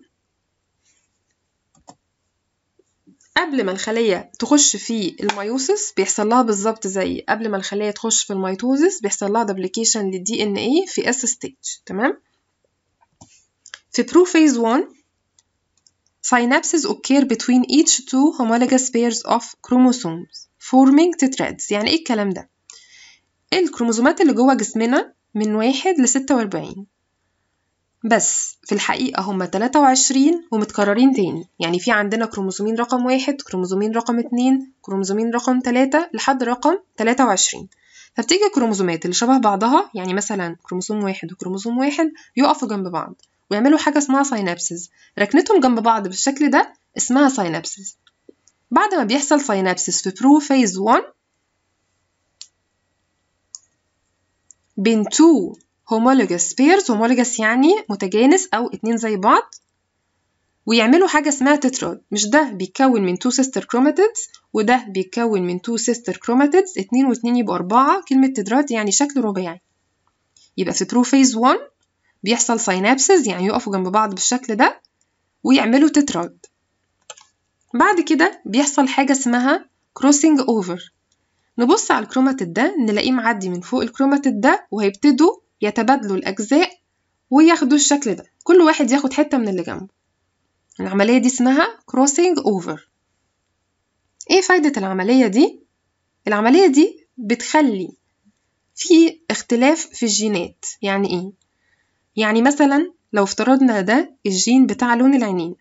قبل ما الخلية تخش في الميوسس بيحصل لها بالظبط زي قبل ما الخلية تخش في الميتوزس بيحصل لها دبليكيشن للدي ان ايه في اس ستيج تمام في بروفيز 1 synapses occur between each two homologous pairs of chromosomes forming tetrads يعني ايه الكلام ده الكروموزومات اللي جوه جسمنا من واحد لستة وأربعين بس في الحقيقة هما 23 ومتكررين تاني يعني في عندنا كروموزومين رقم واحد كروموزومين رقم اتنين كروموزومين رقم تلاتة لحد رقم 23 فبتيجي الكروموزومات اللي شبه بعضها يعني مثلا كروموزوم واحد وكروموزوم واحد يقفوا جنب بعض ويعملوا حاجة اسمها ساينابسز ركنتهم جنب بعض بالشكل ده اسمها ساينابسز بعد ما بيحصل ساينابسز في برو فيز 1 بين تو homologous pairs homologous يعني متجانس أو اتنين زي بعض ويعملوا حاجة اسمها تتراد مش ده بيتكون من two sister chromatids وده بيتكون من two sister chromatids اتنين واتنين يبقوا أربعة كلمة تتراد يعني شكل رباعي يبقى في بروفيز 1 بيحصل ساينابسز يعني يقفوا جنب بعض بالشكل ده ويعملوا تتراد بعد كده بيحصل حاجة اسمها كروسنج اوفر نبص على الكروماتيد ده نلاقيه معدي من فوق الكروماتيد ده وهيبتدوا يتبادلوا الأجزاء وياخدوا الشكل ده كل واحد ياخد حتة من اللي جنبه العملية دي اسمها كروسنج اوفر ايه فايدة العملية دي؟ العملية دي بتخلي في اختلاف في الجينات يعني ايه؟ يعني مثلا لو افترضنا ده الجين بتاع لون العينين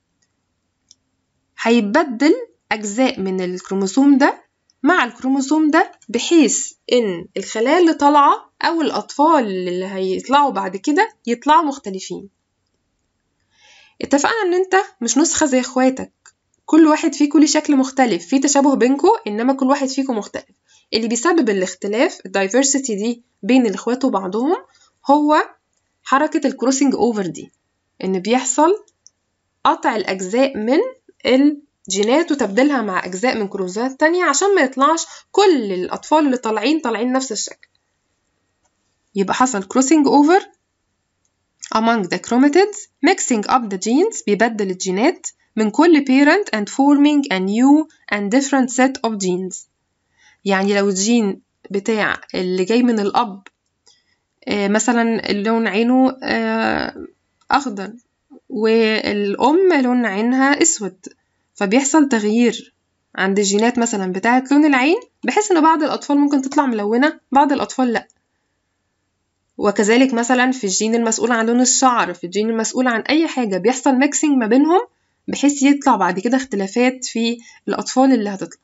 هيتبدل أجزاء من الكروموسوم ده مع الكروموسوم ده بحيث إن الخلايا اللي طالعة أو الأطفال اللي هيطلعوا بعد كده يطلعوا مختلفين اتفقنا إن أنت مش نسخة زي إخواتك كل واحد فيكم ليه شكل مختلف في تشابه بينكم إنما كل واحد فيكم مختلف اللي بيسبب الاختلاف الدايفرسيتي دي بين الإخوات وبعضهم هو حركة الكروسنج أوفر دي إن بيحصل قطع الأجزاء من الجينات وتبديلها مع أجزاء من كروموسومات تانية عشان ما يطلعش كل الأطفال اللي طالعين طالعين نفس الشكل يبقى حصل crossing over among the chromatids mixing up the genes بيبدل الجينات من كل parent and forming a new and different set of genes يعني لو الجين بتاع اللي جاي من الأب آه مثلا لون عينه آه أخضر والأم لون عينها أسود فبيحصل تغيير عند الجينات مثلا بتاعة لون العين بحيث إن بعض الأطفال ممكن تطلع ملونة بعض الأطفال لأ وكذلك مثلا في الجين المسؤول عن لون الشعر في الجين المسؤول عن أي حاجة بيحصل ميكسينج ما بينهم بحيث يطلع بعد كده اختلافات في الأطفال اللي هتطلع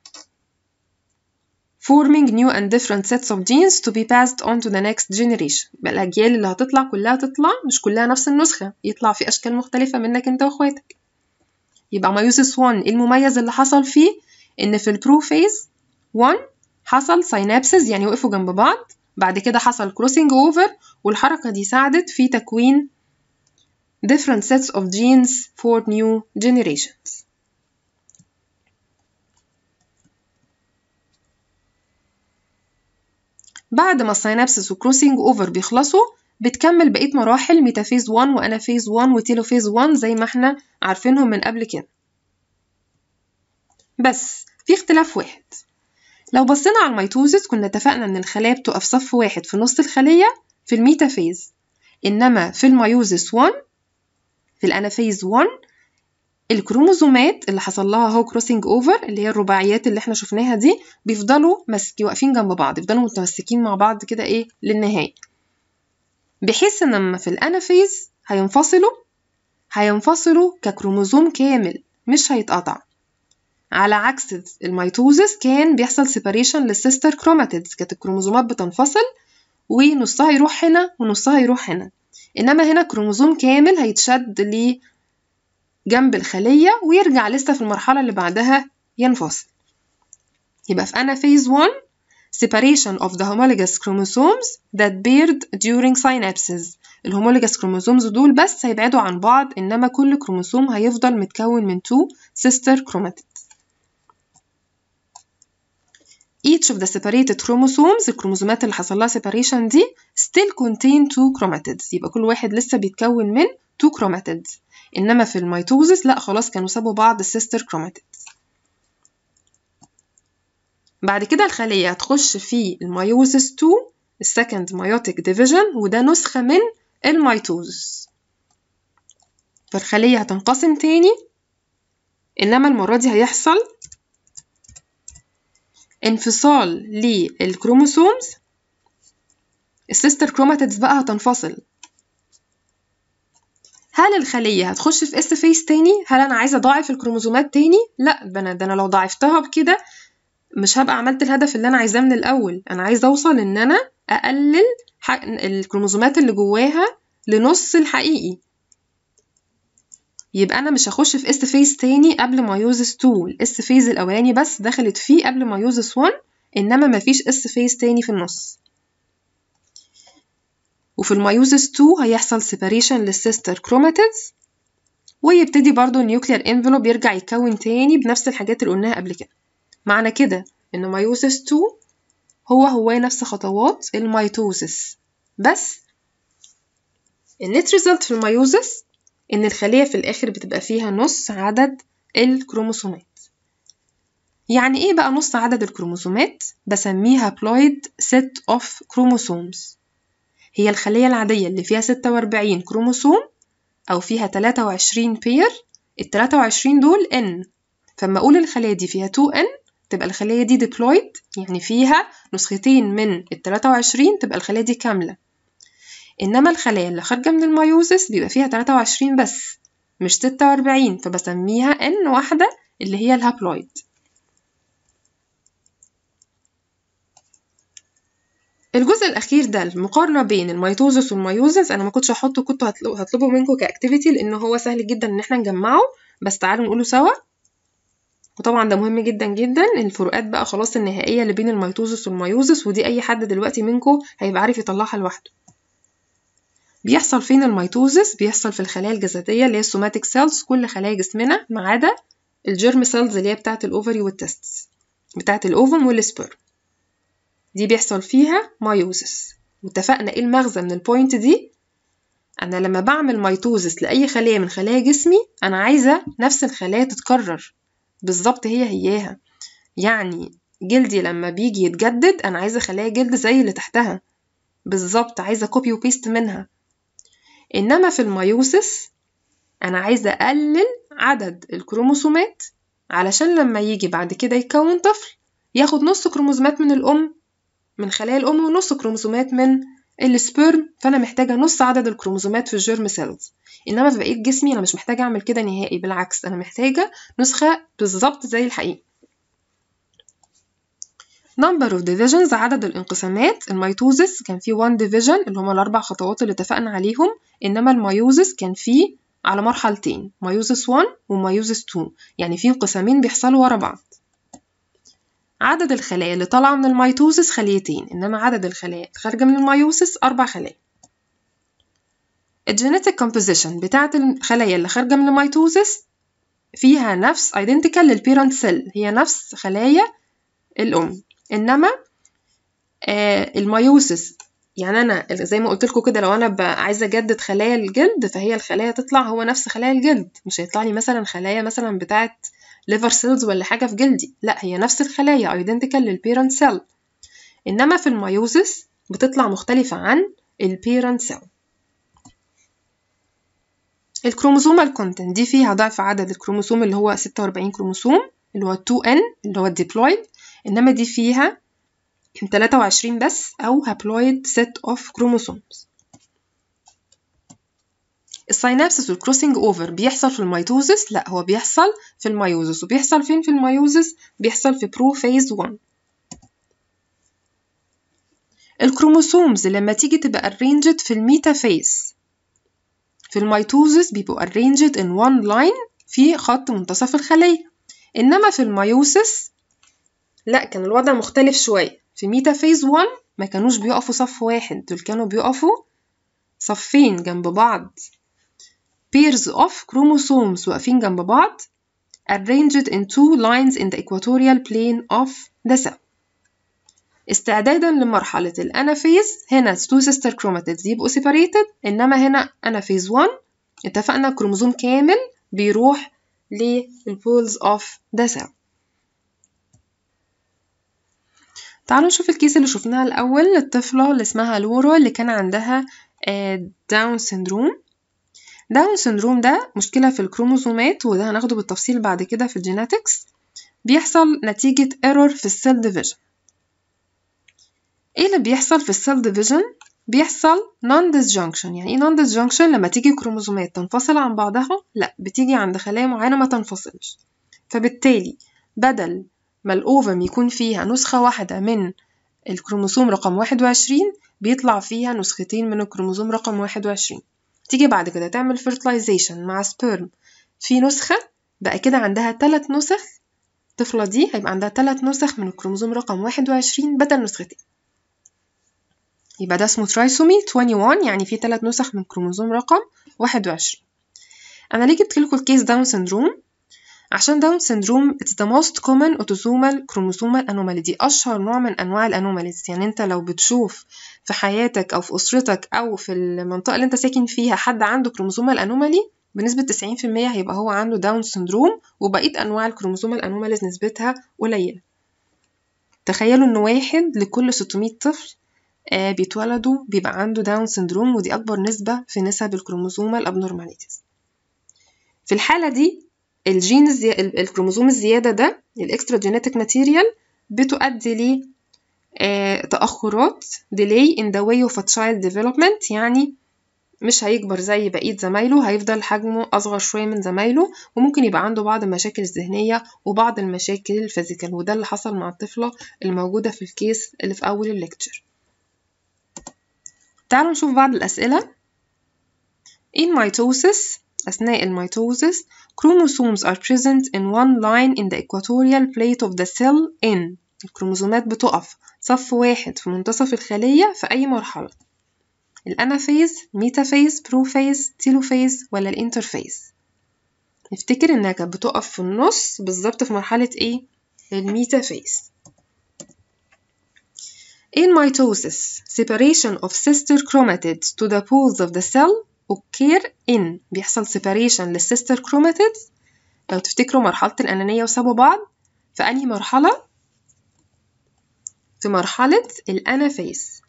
forming new and different sets of genes to be passed on to the next generation يبقى الأجيال اللي هتطلع كلها تطلع مش كلها نفس النسخة يطلع في أشكال مختلفة منك أنت وأخواتك يبقى مايوسيس 1 المميز اللي حصل فيه إن في البروفيز 1 حصل ساينابسز يعني وقفوا جنب بعض بعد كده حصل كروسنج اوفر والحركة دي ساعدت في تكوين different sets of genes for new generations بعد ما السينابسس وكروسنج اوفر بيخلصوا بتكمل بقية مراحل ميتافيز 1 وانافيز 1 وتيلوفيز 1 زي ما احنا عارفينهم من قبل كده بس في اختلاف واحد لو بصينا على الميتوزس كنا اتفقنا ان الخلايا بتقف صف واحد في نص الخلية في الميتافيز انما في الميوزس 1 في الانافيز 1 الكروموزومات اللي حصل لها هو كروسنج اوفر اللي هي الرباعيات اللي احنا شفناها دي بيفضلوا ماسكين واقفين جنب بعض يفضلوا متمسكين مع بعض كده ايه للنهايه بحيث ان لما في الانافيز هينفصلوا هينفصلوا ككروموزوم كامل مش هيتقطع على عكس الميتوزس كان بيحصل سيباريشن للسيستر كروماتيدز كانت الكروموزومات بتنفصل ونصها يروح هنا ونصها يروح هنا انما هنا كروموزوم كامل هيتشد جنب الخلية ويرجع لسه في المرحلة اللي بعدها ينفصل يبقى في أنا phase 1 separation of the homologous chromosomes that paired during synapses الهومولوجس كروموسومز دول بس هيبعدوا عن بعض إنما كل كروموسوم هيفضل متكون من two sister chromatids each of the separated chromosomes الكروموسومات اللي حصل لها separation دي still contain two chromatids يبقى كل واحد لسه بيتكون من two chromatids انما في الميتوزس لا خلاص كانوا سابوا بعض السيستر كروماتيدز بعد كده الخلية هتخش في الميوزس 2 السكند مايوتيك ديفيجن وده نسخة من الميتوزس فالخلية هتنقسم تاني إنما المرة دي هيحصل انفصال للكروموسومز السيستر كروماتيدز بقى هتنفصل هل الخلية هتخش في اس فيس تاني؟ هل أنا عايزة أضاعف الكروموزومات تاني؟ لأ ده أنا ده أنا لو ضاعفتها بكده مش هبقى عملت الهدف اللي أنا عايزاه من الأول، أنا عايزة أوصل إن أنا أقلل الكروموزومات اللي جواها لنص الحقيقي. يبقى أنا مش هخش في اس فيس تاني قبل مايوزس 2 الاس فيز الأولاني بس دخلت فيه قبل مايوزس 1 إنما مفيش اس فيز تاني في النص. وفي الميوزس 2 هيحصل separation للسيستر كروماتيدز ويبتدي برضو النيوكلير انفلوب يرجع يتكون تاني بنفس الحاجات اللي قلناها قبل كده معنى كده ان ميوزس 2 هو هو نفس خطوات الميتوزس بس النت ريزلت في الميوزس إن الخلية في الآخر بتبقى فيها نص عدد الكروموسومات يعني إيه بقى نص عدد الكروموسومات؟ بسميها بلويد set of chromosomes هي الخلية العادية اللي فيها 46 كروموسوم أو فيها 23 بير ال 23 دول N فما أقول الخلية دي فيها 2N تبقى الخلية دي ديبلويد يعني فيها نسختين من ال 23 تبقى الخلية دي كاملة إنما الخلايا اللي خارجة من الميوزس بيبقى فيها 23 بس مش 46 فبسميها N واحدة اللي هي الهابلويد الجزء الأخير ده المقارنة بين الميتوزس والميوزس أنا ما كنتش هحطه كنت هطلبه منكم كأكتيفيتي لأن هو سهل جدا إن احنا نجمعه بس تعالوا نقوله سوا وطبعا ده مهم جدا جدا الفروقات بقى خلاص النهائية اللي بين الميتوزس والميوزس ودي أي حد دلوقتي منكم هيبقى عارف يطلعها لوحده بيحصل فين الميتوزس بيحصل في الخلايا الجسدية اللي هي السوماتيك سيلز كل خلايا جسمنا ما عدا الجيرم سيلز اللي هي بتاعة الأوفري والتستس بتاعة الأوفم والسبرم دي بيحصل فيها مايوزس واتفقنا ايه المغزى من البوينت دي انا لما بعمل ميتوزس لاي خليه من خلايا جسمي انا عايزه نفس الخلايا تتكرر بالظبط هي هياها يعني جلدي لما بيجي يتجدد انا عايزه خلايا جلد زي اللي تحتها بالظبط عايزه كوبي وبيست منها انما في الميوسس انا عايزه اقلل عدد الكروموسومات علشان لما يجي بعد كده يتكون طفل ياخد نص كروموسومات من الام من خلايا الام ونص كروموسومات من السبرم فانا محتاجه نص عدد الكروموسومات في الجيرم سيلز انما في بقيه جسمي انا مش محتاجه اعمل كده نهائي بالعكس انا محتاجه نسخه بالظبط زي الحقيقي number of divisions عدد الانقسامات الميتوزس كان فيه one division اللي هما الأربع خطوات اللي اتفقنا عليهم إنما الميوزس كان فيه على مرحلتين ميوزس 1 وميوزس 2 يعني فيه انقسامين بيحصلوا ورا بعض عدد الخلايا اللي طالعة من الميتوزس خليتين إنما عدد الخلايا الخارجة من الميوسس أربع خلايا الجينيتك composition بتاعة الخلايا اللي خارجة من الميتوزس فيها نفس identical للبيرنت سيل هي نفس خلايا الأم إنما آه الميوسس يعني أنا زي ما قلت لكم كده لو أنا عايزة أجدد خلايا الجلد فهي الخلايا تطلع هو نفس خلايا الجلد مش هيطلع لي مثلا خلايا مثلا بتاعة ليفر سيلز ولا حاجة في جلدي لا هي نفس الخلايا identical للبيرنت سيل إنما في الميوزس بتطلع مختلفة عن البيرنت سيل الكروموسومال كونتنت دي فيها ضعف عدد الكروموسوم اللي هو 46 كروموسوم اللي هو 2N اللي هو الديبلويد إنما دي فيها 23 بس أو هابلويد set of chromosomes الساينابسس والكروسنج اوفر بيحصل في الميتوزس لا هو بيحصل في الميوزس وبيحصل فين في الميوزس بيحصل في برو فيز 1 الكروموسومز لما تيجي تبقى arranged في الميتا فيز في الميتوزس بيبقوا arranged in one line في خط منتصف الخلية إنما في الميوسس لا كان الوضع مختلف شوية في ميتا فيز 1 ما كانوش بيقفوا صف واحد دول كانوا بيقفوا صفين جنب بعض pairs of chromosomes واقفين جنب بعض arranged in two lines in the equatorial plane of the cell استعدادا لمرحلة الأنافيز هنا two sister chromatids يبقوا separated إنما هنا أنافيز 1 اتفقنا كروموزوم كامل بيروح للبولز of the cell تعالوا نشوف الكيس اللي شفناها الأول الطفلة اللي اسمها لورا اللي كان عندها داون سيندروم داون سيندروم ده مشكلة في الكروموسومات وده هناخده بالتفصيل بعد كده في الجيناتكس بيحصل نتيجة ايرور في السيل ديفيجن ايه اللي بيحصل في السيل ديفيجن بيحصل non disjunction يعني ايه non disjunction لما تيجي كروموسومات تنفصل عن بعضها لا بتيجي عند خلايا معينة ما تنفصلش فبالتالي بدل ما الأوفم يكون فيها نسخة واحدة من الكروموسوم رقم واحد وعشرين بيطلع فيها نسختين من الكروموسوم رقم واحد وعشرين تيجي بعد كده تعمل fertilization مع سبيرم في نسخة بقى كده عندها تلات نسخ الطفلة دي هيبقى عندها تلات نسخ من الكروموسوم رقم واحد وعشرين بدل نسختين يبقى ده اسمه ترايسومي 21 يعني في تلات نسخ من كروموسوم رقم واحد وعشرين أنا ليه جبت لكم الكيس داون سندروم عشان داون سيندروم it's the most common autosomal chromosomal anomaly دي أشهر نوع من أنواع الأنوماليز يعني أنت لو بتشوف في حياتك أو في أسرتك أو في المنطقة اللي أنت ساكن فيها حد عنده كروموسومال أنومالي بنسبة 90% هيبقى هو عنده داون سيندروم وبقية أنواع الكروموسومال أنوماليز نسبتها قليلة تخيلوا إن واحد لكل 600 طفل آه بيتولدوا بيبقى عنده داون سيندروم ودي أكبر نسبة في نسب الكروموسومال أبنورماليتيز في الحالة دي الجين الزي... الكروموسوم الزيادة ده الإكسترا جينيتك ماتيريال بتؤدي ل آه تأخرات delay in the way of a child development يعني مش هيكبر زي بقية زمايله هيفضل حجمه أصغر شوية من زمايله وممكن يبقى عنده بعض المشاكل الذهنية وبعض المشاكل الفيزيكال وده اللي حصل مع الطفلة الموجودة في الكيس اللي في أول الليكتشر تعالوا نشوف بعض الأسئلة In mitosis أثناء الميتوزس chromosomes are present in one line in the equatorial plate of the cell in الكروموسومات بتقف صف واحد في منتصف الخلية في أي مرحلة الأنافيز ميتافيز بروفيز تيلوفيز ولا الانترفيز نفتكر إنها كانت بتقف في النص بالظبط في مرحلة إيه؟ الميتافيز In mitosis, separation of sister chromatids to the poles of the cell occur in بيحصل separation للsister chromatids لو تفتكروا مرحلة الأنانية وسابوا بعض في أنهي مرحلة؟ في مرحلة الأنافيز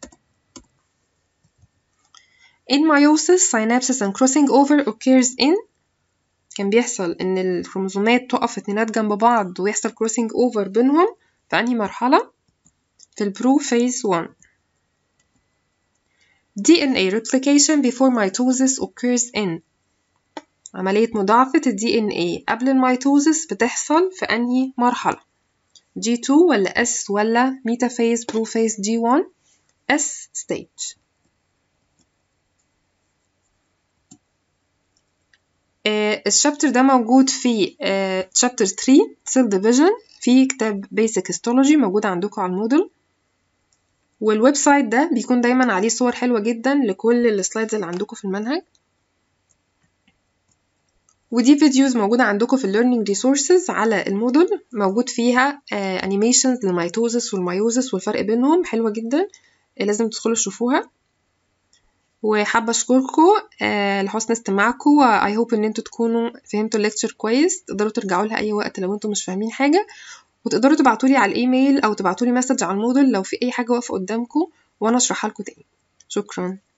In meiosis, synapses and crossing over occurs in كان بيحصل إن الكروموسومات تقف اتنينات جنب بعض ويحصل crossing over بينهم في أنهي مرحلة؟ في البرو phase 1 DNA replication before mitosis occurs in عملية مضاعفة ال DNA قبل الميتوزس بتحصل في أنهي مرحلة G2 ولا S ولا ميتافيز بروفيز G1 S stage آه الشابتر ده موجود في آه chapter 3 cell division في كتاب basic histology موجود عندكم على المودل والويب سايت ده بيكون دايما عليه صور حلوة جدا لكل السلايدز اللي عندكم في المنهج ودي فيديوز موجودة عندكم في الليرنينج ريسورسز على المودل موجود فيها انيميشنز للميتوزس والميوزس والفرق بينهم حلوة جدا لازم تدخلوا تشوفوها وحابة أشكركم لحسن استماعكم وأي هوب إن انتوا تكونوا فهمتوا الليكتشر كويس تقدروا ترجعوا لها أي وقت لو انتوا مش فاهمين حاجة وتقدروا تبعتولي على الإيميل أو تبعتولي مسج على المودل لو في أي حاجة واقفة قدامكم وأنا أشرحها لكم تاني شكرا